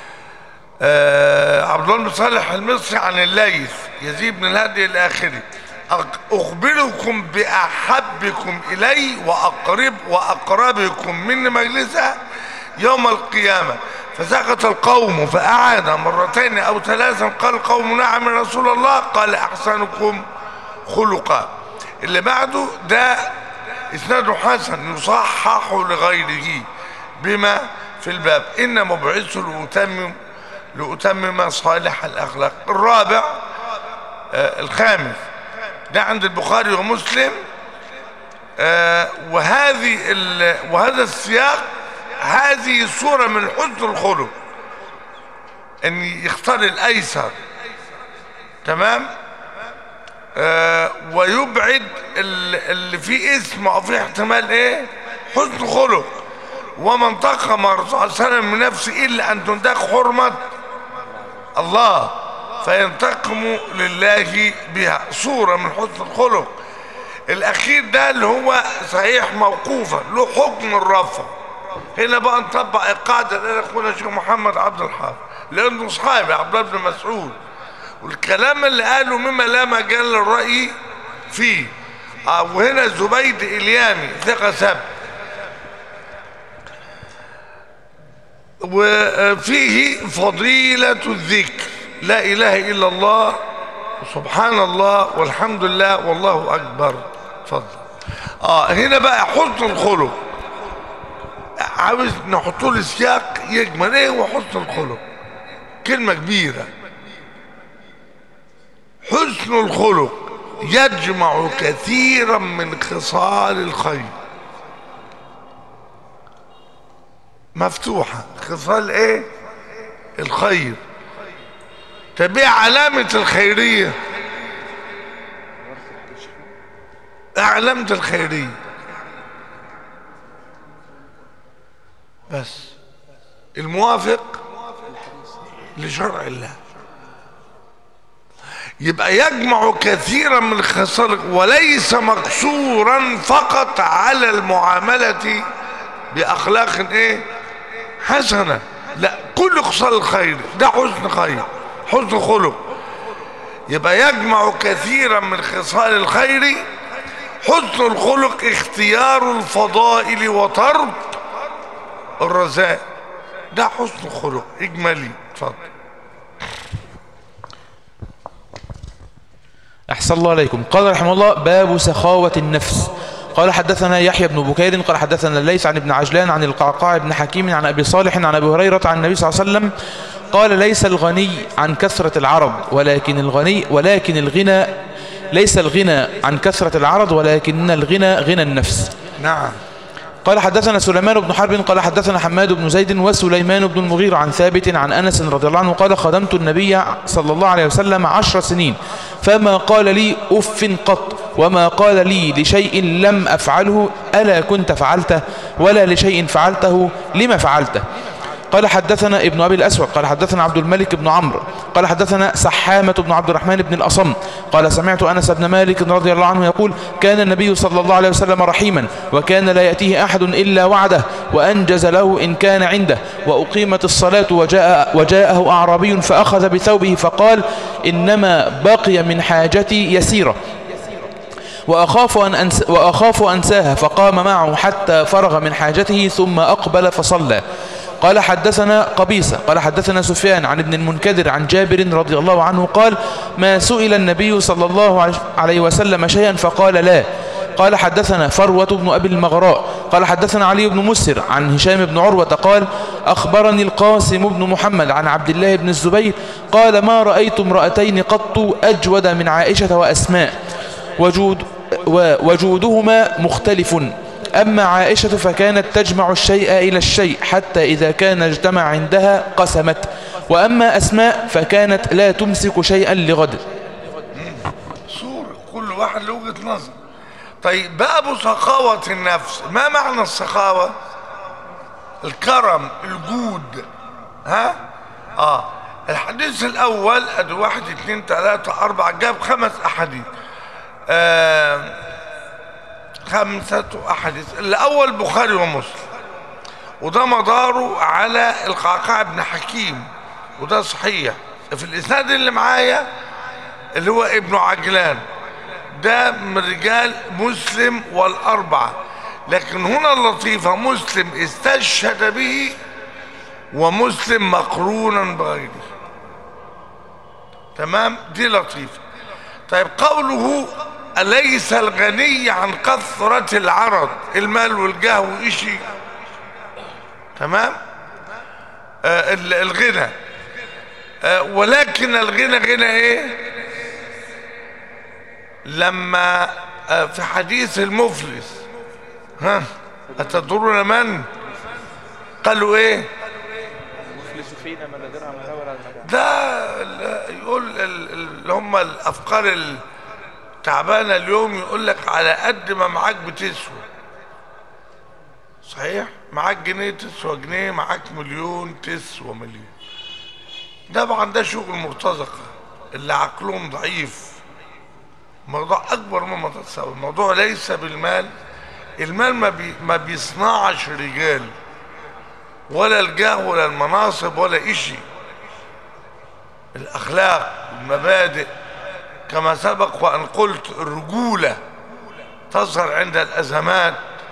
آه عبد الله بن صالح المصري عن الليث يزيد بن الهادي الى اخره أق- اخبركم باحبكم الي واقرب واقربكم مني مجلسا يوم القيامه فسكت القوم فاعاد مرتين او ثلاثا قال القوم نعم يا رسول الله قال احسنكم خلقا اللي بعده ده اسناده حسن يصحح لغيره بما في الباب ان مبعث لأتمم لأتمم صالح الاخلاق الرابع آه الخامس ده عند البخاري ومسلم آه وهذه ال- وهذا السياق هذه صورة من حسن الخلق ان يختار الايسر تمام آه ويبعد ال- اللي فيه اسم او فيه احتمال ايه حسن خلق وما انتقم الرسول صلى الله عليه وسلم من نفسه الا ان تنتهك حرمه الله فينتقم لله بها صورة من حسن الخلق الأخير ده اللي هو صحيح موقوفا له حكم الرفع هنا بقى نطبق القاعدة اللي أخونا الشيخ محمد عبد الحافظ لأنه صحابي عبد الله بن مسعود والكلام اللي قاله مما لا مجال للرأي فيه آه وهنا زبيد اليامي ثقة سبت وفيه فضيلة الذكر لا إله إلا الله سبحان الله والحمد لله والله أكبر اتفضل اه هنا بقى حسن الخلق عاوز نحط له سياق يجمل ايه هو حسن الخلق كلمة كبيرة حسن الخلق يجمع كثيرا من خصال الخير مفتوحة خصال ايه الخير طب ايه علامة الخيرية إيه علامة الخيرية بس الموافق لشرع الله يبقى يجمع كثيرا من الخصال وليس مقصورا فقط على المعاملة بأخلاق ايه حسنة لا كل خصال الخير ده حسن خير حسن خلق يبقى يجمع كثيرا من خصال الخير حسن الخلق اختيار الفضائل وترك الرذائل ده حسن خلق اجمالي اتفضل أحسن الله عليكم قال رحمه الله باب سخاوة النفس قال حدثنا يحيى بن بكير قال حدثنا الليث عن ابن عجلان عن القعقاع بن حكيم عن أبي صالح عن أبي هريرة عن النبي صلى الله عليه وسلم قال ليس الغني عن كثرة العرض ولكن الغني ولكن الغنى ليس الغنى عن كثرة العرض ولكن الغنى غنى النفس نعم قال حدثنا سليمان بن حرب قال حدثنا حماد بن زيد وسليمان بن المغيرة عن ثابت عن أنس رضي الله عنه قال خدمت النبي صلى الله عليه وسلم عشر سنين فما قال لي أف قط وما قال لي لشيء لم أفعله ألا كنت فعلته ولا لشيء فعلته لما فعلته قال حدثنا ابن أبي الأسود قال حدثنا عبد الملك بن عمرو قال حدثنا سحامة بن عبد الرحمن بن الأصم قال سمعت أنس بن مالك رضي الله عنه يقول كان النبي صلى الله عليه وسلم رحيما وكان لا يأتيه أحد إلا وعده وأنجز له إن كان عنده وأقيمت الصلاة وجاء وجاءه أعرابي فأخذ بثوبه فقال إنما بقي من حاجتي يسيرة وأخاف أن, أنس وأخاف أنساها فقام معه حتى فرغ من حاجته ثم أقبل فصلى قال حدثنا قبيصة قال حدثنا سفيان عن ابن المنكدر عن جابر رضي الله عنه قال ما سئل النبي صلى الله عليه وسلم شيئا فقال لا قال حدثنا فروة بن أبي المغراء قال حدثنا علي بن مسر عن هشام بن عروة قال أخبرني القاسم بن محمد عن عبد الله بن الزبير قال ما رأيت امرأتين قط أجود من عائشة وأسماء وجود وجودهما مختلف أما عائشة فكانت تجمع الشيء إلى الشيء حتى إذا كان اجتمع عندها قسمت وأما أسماء فكانت لا تمسك شيئا لغد صورة كل واحد له وجهة نظر طيب باب سخاوة النفس ما معنى السخاوة الكرم الجود ها اه الحديث الاول ادي واحد اتنين تلاتة اربعة جاب خمس احاديث آه خمسة أحاديث الأول بخاري ومسلم وده مداره على القعقاع بن حكيم وده صحيح في الإسناد اللي معايا اللي هو ابن عجلان ده من رجال مسلم والأربعة لكن هنا اللطيفة مسلم استشهد به ومسلم مقرونا بغيره تمام دي لطيفة طيب قوله أليس الغني عن كثرة العرض المال والجاه وإشي تمام آه الغنى آه ولكن الغنى غنى ايه لما آه في حديث المفلس ها أتدرون من قالوا ايه المفلس فينا من درهم ولا ده يقول اللي هم الافكار تعبانه اليوم يقول لك على قد ما معاك بتسوى صحيح معاك جنيه تسوى جنيه معاك مليون تسوى مليون طبعا ده شغل مرتزقه اللي عقلهم ضعيف موضوع اكبر مما تتصور الموضوع ليس بالمال المال ما, بي ما بيصنعش رجال ولا الجاه ولا المناصب ولا اشي الاخلاق المبادئ كما سبق وان قلت الرجولة تظهر عند الازمات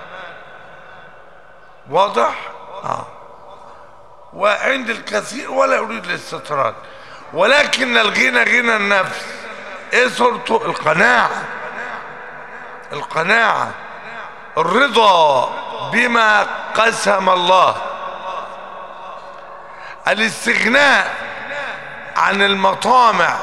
واضح آه. وعند الكثير ولا اريد الاستطراد ولكن الغنى غنى النفس ايه صورته القناعة القناعة الرضا بما قسم الله الاستغناء عن المطامع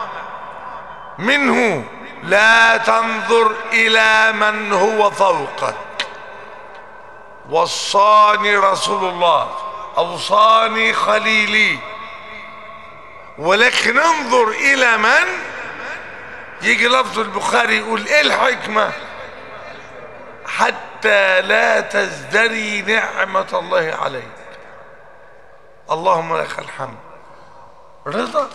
منه لا تنظر الى من هو فوقك وصاني رسول الله اوصاني خليلي ولكن انظر الى من يجي لفظ البخاري يقول ايه الحكمه حتى لا تزدري نعمه الله عليك اللهم لك الحمد رضا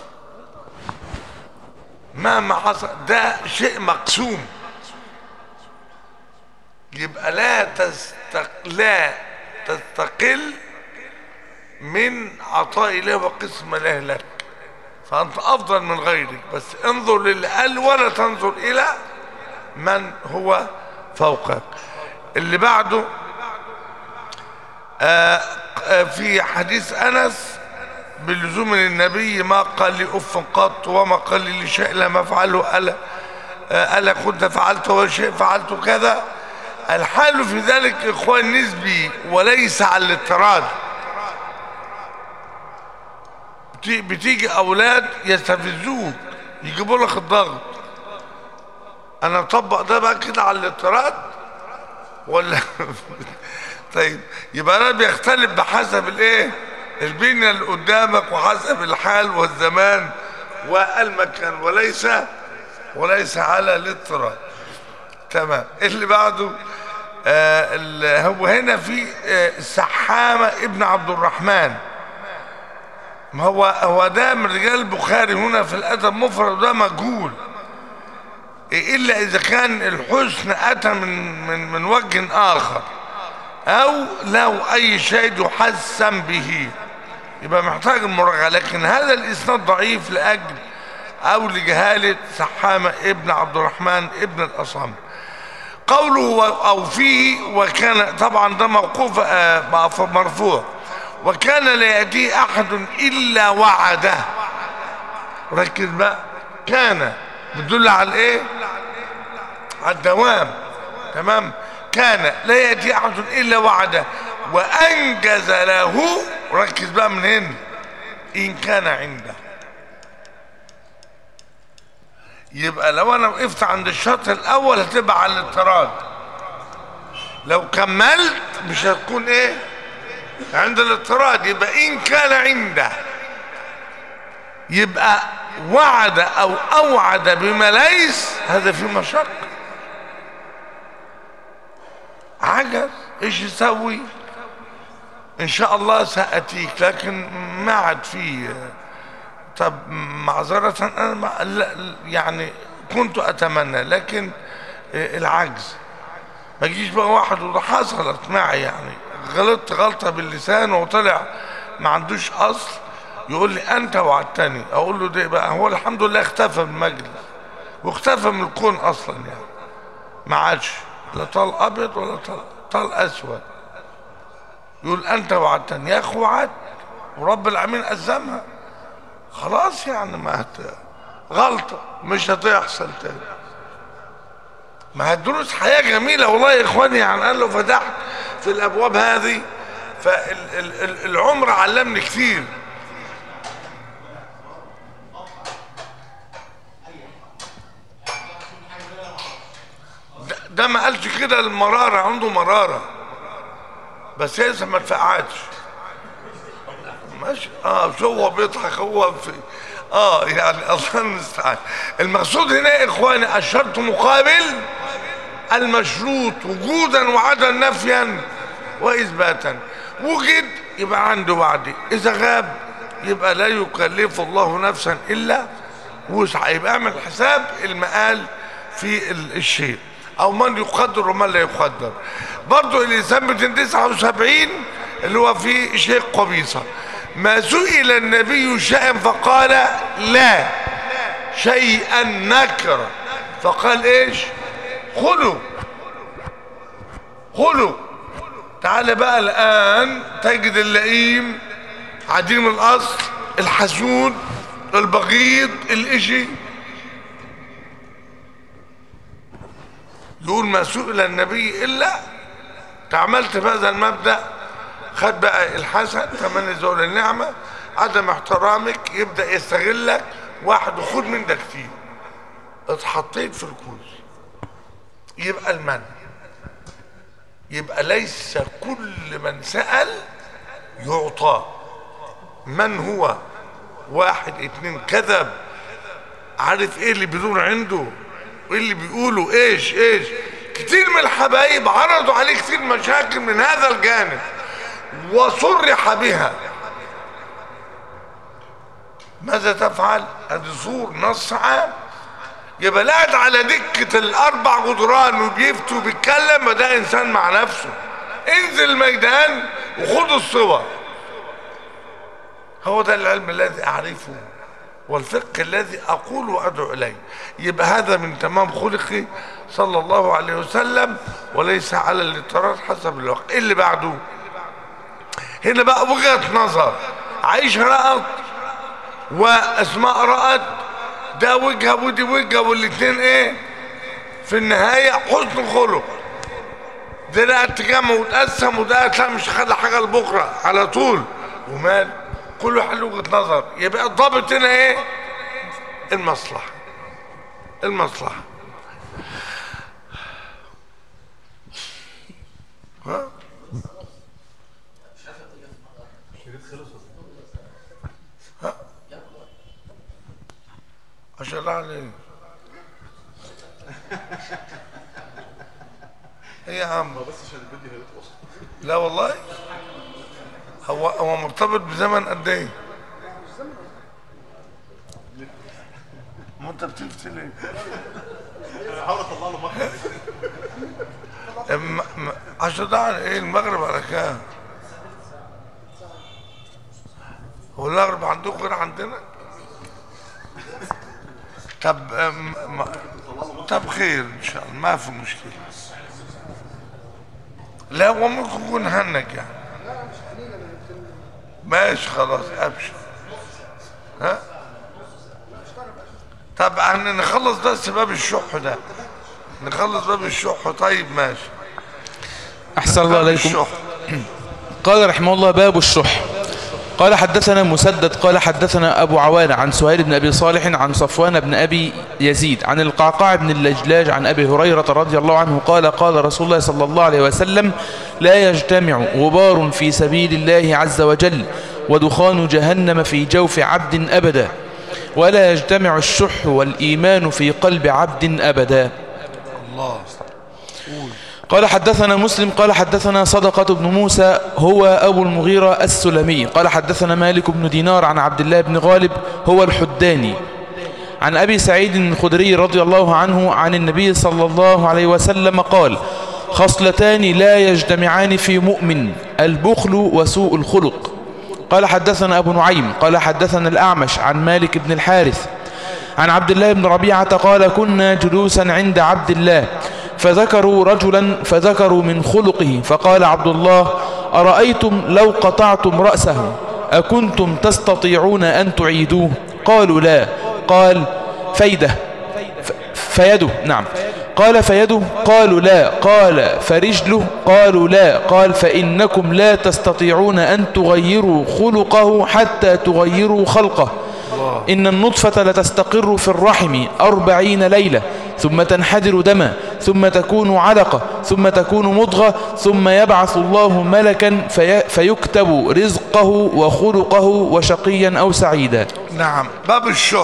مهما حصل ده شيء مقسوم يبقى لا تستق... لا تستقل من عطاء الله وقسم الله لك فأنت أفضل من غيرك بس انظر للي قال ولا تنظر إلى من هو فوقك اللي بعده آه آه في حديث أنس بلزوم النبي ما قال لي أف قط وما قال لي لشيء لم أفعله ألا آه ألا كنت فعلت وشيء فعلت كذا الحال في ذلك إخوان نسبي وليس على الاضطراد بتي- بتيجي اولاد يستفزوك يجيبوا لك الضغط انا اطبق ده بقى كده على الاضطراد ولا طيب يبقى انا بيختلف بحسب الايه البنيه اللي قدامك وحسب الحال والزمان والمكان وليس وليس على الاضطراد تمام اللي بعده آه ال- هو هنا في آه السحامه ابن عبد الرحمن ما هو هو ده من رجال البخاري هنا في الادب مفرد وده مجهول الا اذا كان الحسن اتى من من من وجه اخر او له اي شيء يحسن به يبقى محتاج المراجعه لكن هذا الاسناد ضعيف لاجل او لجهاله سحامه ابن عبد الرحمن ابن الاصم قوله و- او فيه وكان طبعا ده موقوف آه، مرفوع وكان لا يأتيه أحد إلا وعده ركز بقى كان بتدل على الايه على الدوام تمام كان لا يأتي أحد إلا وعده وأنجز له ركز بقى من هنا إن كان عنده يبقى لو أنا وقفت عند الشرط الأول هتبقى على الاضطراد لو كملت مش هتكون إيه عند الاضطراد يبقى إن كان عنده يبقى وعد أو أوعد بما ليس هذا في مشقة عجز ايش يسوي ان شاء الله ساتيك لكن ما عاد في طب معذرة انا ما لا يعني كنت اتمنى لكن العجز ما يجيش بقى واحد وده حصلت معي يعني غلطت غلطة باللسان وطلع ما عندوش اصل يقول لي انت وعدتني اقول له ده بقى هو الحمد لله اختفى من المجلس واختفى من الكون اصلا يعني ما عادش لا طال ابيض ولا طال, طال اسود يقول انت وعدتني يا اخو وعد ورب العالمين أزمها خلاص يعني ما هت... غلطة مش هتحصل تاني ما هتدروس حياة جميلة والله يا اخواني يعني قال له فتحت في الابواب هذه فالعمر علمني كتير ده, ده ما قالش كده المرارة عنده مرارة بس لسه ما اتفقعتش ماشي اه شو هو بيضحك هو في اه يعني الله المستعان المقصود هنا يا اخواني الشرط مقابل المشروط وجودا وعدا نفيا واثباتا وجد يبقى عنده وعد اذا غاب يبقى لا يكلف الله نفسا الا وسعها يبقى اعمل حساب المقال في الشيء او من يقدر ومن لا يقدر برضو الانسان 279 اللي هو فيه شيء قبيصة ما سئل النبي شيئا فقال لا شيئا نكر فقال ايش خلوا خلوا تعال بقى الان تجد اللئيم عديم الاصل الحسود البغيض الاشي يقول ما سئل النبي الا تعملت بهذا المبدا خد بقى الحسن تمني زول النعمه عدم احترامك يبدا يستغلك واحد وخد من ده كتير اتحطيت في الكوز يبقى المن يبقى ليس كل من سأل يعطى من هو واحد اتنين كذب عارف ايه اللي بيدور عنده وايه اللي بيقولوا ايش ايش كتير من الحبايب عرضوا عليه كتير مشاكل من هذا الجانب وصرح بها ماذا تفعل ادي صور نص عام يبقى لا قاعد على دكة الاربع جدران وبيفتي وبيتكلم ما ده انسان مع نفسه انزل الميدان وخد الصور هو ده العلم الذي اعرفه والفقه الذي اقول وادعو اليه يبقى هذا من تمام خلقه صلى الله عليه وسلم وليس على الاضطرار حسب الوقت إيه اللي بعده هنا بقى وجهه نظر عائشه رأت واسماء رأت ده وجهه ودي وجهه والاثنين ايه في النهايه حسن خلق ده لا تجمع وتقسم وده لا مش هخلي حاجه لبكره على طول ومال كل واحد له وجهه نظر يبقى الضابط هنا ايه المصلحه المصلحه ها ها عشان عليه ايه يا عم بس عشان الفيديو هيتوصل لا والله هو هو مرتبط بزمن قد ايه؟ ما انت بتفتي ليه؟ انا هحاول اطلع له مخرج أم- م- عشان ده على ايه المغرب على كام؟ هو المغرب عندكم غير عندنا؟ طب أم- ما- طب خير ان شاء الله ما في مشكله لا هو ممكن يكون هنك يعني ماشي خلاص ابشر ها طب احنا نخلص بس باب الشح ده نخلص باب الشح طيب ماشي أحسن الله باب عليكم الشح قال رحمه الله باب الشح قال حدثنا مسدد قال حدثنا أبو عوانة عن سهيل بن أبي صالح عن صفوان بن أبي يزيد عن القعقاع بن اللجلاج عن أبي هريرة رضي الله عنه قال قال رسول الله صلى الله عليه وسلم لا يجتمع غبار في سبيل الله عز وجل ودخان جهنم في جوف عبد أبدا ولا يجتمع الشح والإيمان في قلب عبد أبدا الله قال حدثنا مسلم قال حدثنا صدقة بن موسى هو أبو المغيرة السلمي قال حدثنا مالك بن دينار عن عبد الله بن غالب هو الحداني عن أبي سعيد الخدري رضي الله عنه عن النبي صلى الله عليه وسلم قال خصلتان لا يجتمعان في مؤمن البخل وسوء الخلق قال حدثنا أبو نعيم قال حدثنا الأعمش عن مالك بن الحارث عن عبد الله بن ربيعة قال كنا جلوسا عند عبد الله فذكروا رجلا فذكروا من خلقه فقال عبد الله أرأيتم لو قطعتم رأسه أكنتم تستطيعون أن تعيدوه قالوا لا قال فيده ف- فيده نعم قال فيده قالوا لا قال فرجله قالوا لا قال فإنكم لا تستطيعون أن تغيروا خلقه حتى تغيروا خلقه إن النطفة لتستقر في الرحم أربعين ليلة ثم تنحدر دما ثم تكون علقة ثم تكون مضغة ثم يبعث الله ملكا في فيكتب رزقه وخلقه وشقيا أو سعيدا نعم باب الشح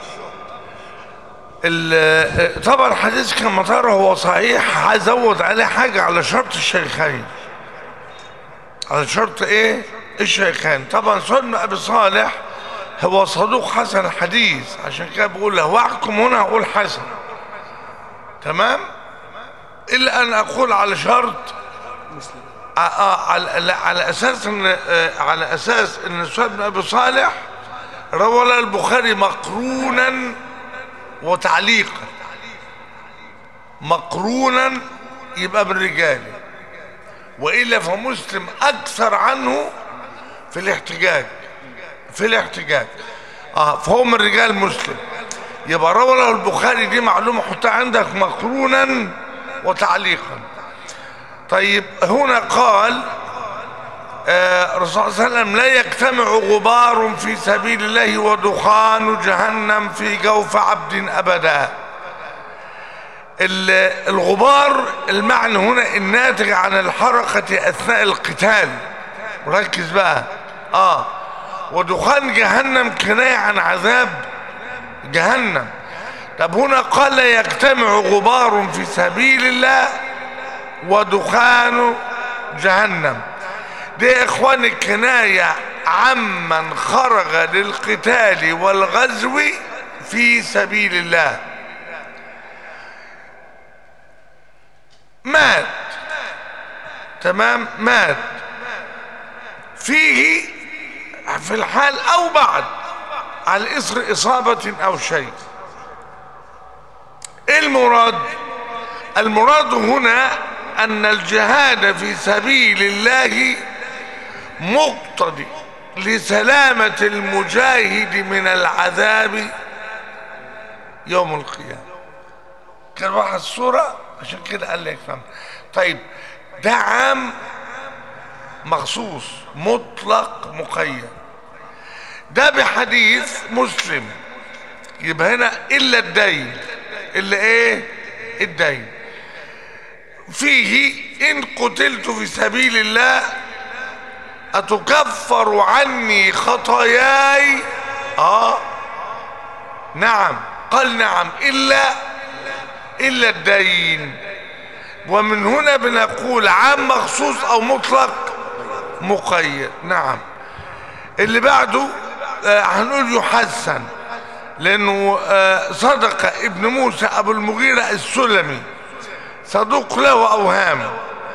ال- طبعا حديث كما ترى هو صحيح هزود عليه حاجة على شرط الشيخين على شرط ايه الشيخين طبعا سؤال ابي صالح هو صدوق حسن الحديث عشان كده بقول له واحكم هنا اقول حسن تمام الا ان اقول على شرط آه، آه، على لا، على اساس ان آه، على اساس ان سؤال بن ابي صالح روى البخاري مقرونا وتعليقا مقرونا يبقى بالرجال والا فمسلم اكثر عنه في الاحتجاج في الاحتجاج اه فهو من رجال مسلم يبقى روى له البخاري دي معلومه حطها عندك مقرونا وتعليقا طيب هنا قال آه، الرسول صلى الله عليه وسلم لا يجتمع غبار في سبيل الله ودخان جهنم في جوف عبد ابدا ال- الغبار المعنى هنا الناتج عن الحركة أثناء القتال ركز بقى آه ودخان جهنم كناية عن عذاب جهنم طب هنا قال يجتمع غبار في سبيل الله ودخان جهنم دي يا اخوان الكناية عمن خرج للقتال والغزو في سبيل الله مات تمام مات فيه في الحال او بعد على اثر اصابة او شيء ايه المراد المراد هنا ان الجهاد في سبيل الله مقتضي لسلامة المجاهد من العذاب يوم القيامة كان واحد الصورة عشان كده قال لك فهم طيب ده عام مخصوص مطلق مقيد ده بحديث مسلم يبقى هنا الا الدين الا ايه الدين فيه ان قتلت في سبيل الله اتكفر عني خطاياي اه نعم قال نعم الا الا الدين ومن هنا بنقول عام مخصوص او مطلق مقيد نعم اللي بعده آه هنقول يحسن لانه آه صدق ابن موسى ابو المغيرة السلمي صدوق له اوهام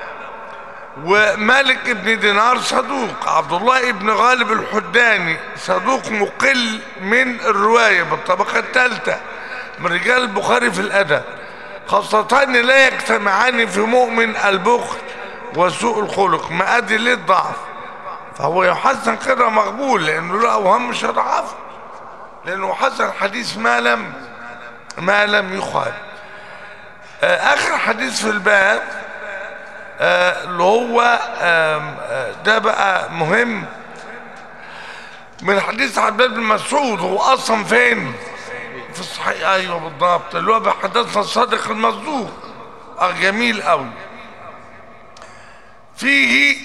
ومالك ابن دينار صدوق عبد الله ابن غالب الحداني صدوق مقل من الرواية بالطبقة الثالثة من رجال البخاري في الأدب خاصتان لا يجتمعان في مؤمن البخل وسوء الخلق ما أدي ليه الضعف فهو يحسن كده مقبول لأنه له أوهام مش هضعفه لأنه حسن حديث ما لم ما لم يخال آه آخر حديث في الباب آه اللي هو آم، آه ده بقى مهم من حديث عبد بن مسعود هو اصلا فين في الصحيح ايوه بالضبط اللي هو بحدثنا الصادق المصدوق اه جميل قوي فيه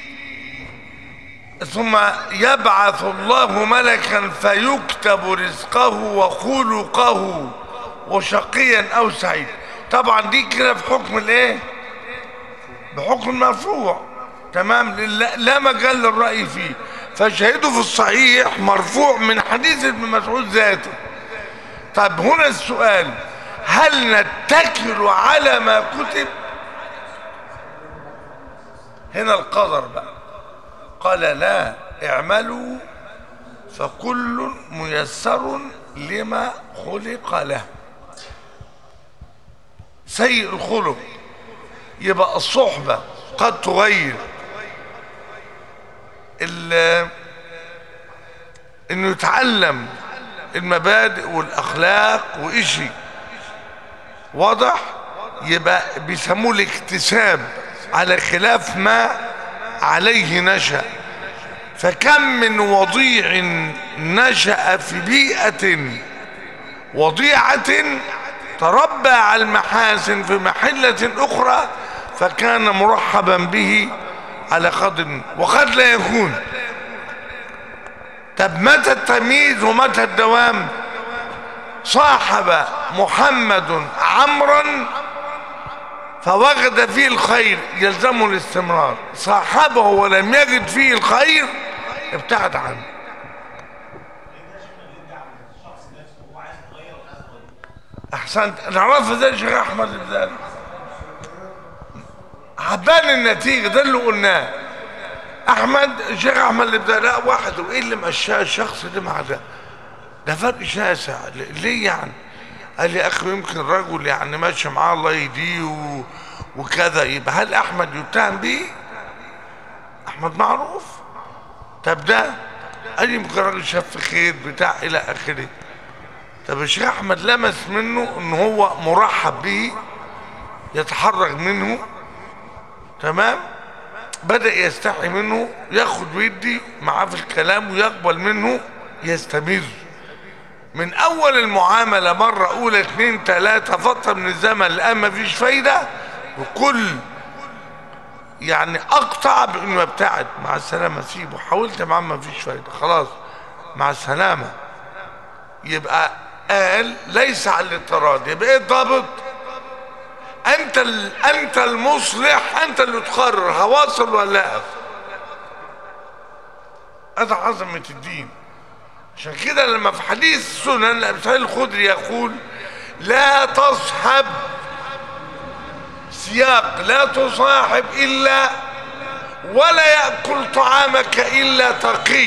ثم يبعث الله ملكا فيكتب رزقه وخلقه وشقيا او سعيد طبعا دي كده في حكم الايه بحكم مرفوع تمام لا, لا مجال للرأي فيه فشهده في الصحيح مرفوع من حديث ابن مسعود ذاته طب هنا السؤال هل نتكل على ما كتب هنا القدر بقى قال لا اعملوا فكل ميسر لما خلق له سيء الخلق يبقى الصحبة قد تغير ال- انه يتعلم المبادئ والاخلاق وإشي واضح يبقى بيسموه الاكتساب على خلاف ما عليه نشأ فكم من وضيع نشأ في بيئة وضيعة تربى على المحاسن في محلة أخرى فكان مرحبا به على قدر وقد لا يكون طب متى التمييز ومتى الدوام صاحب محمد عمرا فوجد فيه الخير يلزمه الاستمرار صاحبه ولم يجد فيه الخير ابتعد عنه احسنت نعرفها ازاي يا شيخ احمد ازاي عبان النتيجه ده اللي قلناه احمد الشيخ احمد اللي بدأ لا واحد وايه اللي مشاه الشخص ده مع ده ده فرق شاسع ليه يعني قال لي اخي يمكن رجل يعني ماشي معاه الله يهديه و... وكذا يبقى هل احمد يتهم بيه احمد معروف طب ده قال لي يمكن راجل شاف خير بتاع الى اخره طب الشيخ احمد لمس منه ان هو مرحب به يتحرك منه تمام بدأ يستحي منه ياخد ويدي معاه في الكلام ويقبل منه يستمر من اول المعاملة مرة اولى اتنين تلاتة فترة من الزمن الان مفيش فايدة وكل يعني اقطع بانه ابتعد مع السلامة سيبه حاولت معاه مفيش فايدة خلاص مع السلامة يبقى قال ليس على الاضطراد يبقى ايه الضابط انت ال... انت المصلح انت اللي تقرر هواصل ولا لا هذا عظمة الدين عشان كده لما في حديث سنن ابي سعيد الخدري يقول لا تصحب سياق لا تصاحب الا ولا ياكل طعامك الا تقي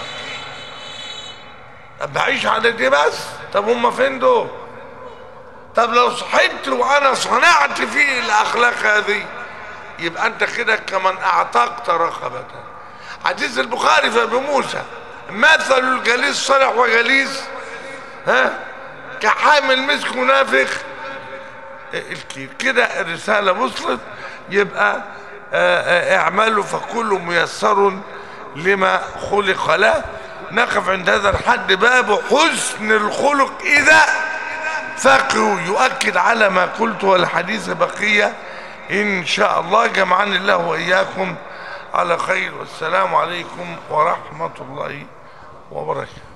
طب بعيش على دي بس طب هم فين دول طب لو صحيت وانا صنعت فيه الاخلاق هذه يبقى انت كده كمن اعتقت رقبه حديث البخاري في ابي موسى مثل الجليس صالح وجليس ها كحامل مسك منافق الكير كده الرساله وصلت يبقى آه، آه، اعملوا فكل ميسر لما خلق له نقف عند هذا الحد باب حسن الخلق اذا فقهوا يؤكد على ما قلت والحديث بقيه ان شاء الله جمعني الله واياكم على خير والسلام عليكم ورحمه الله وبركاته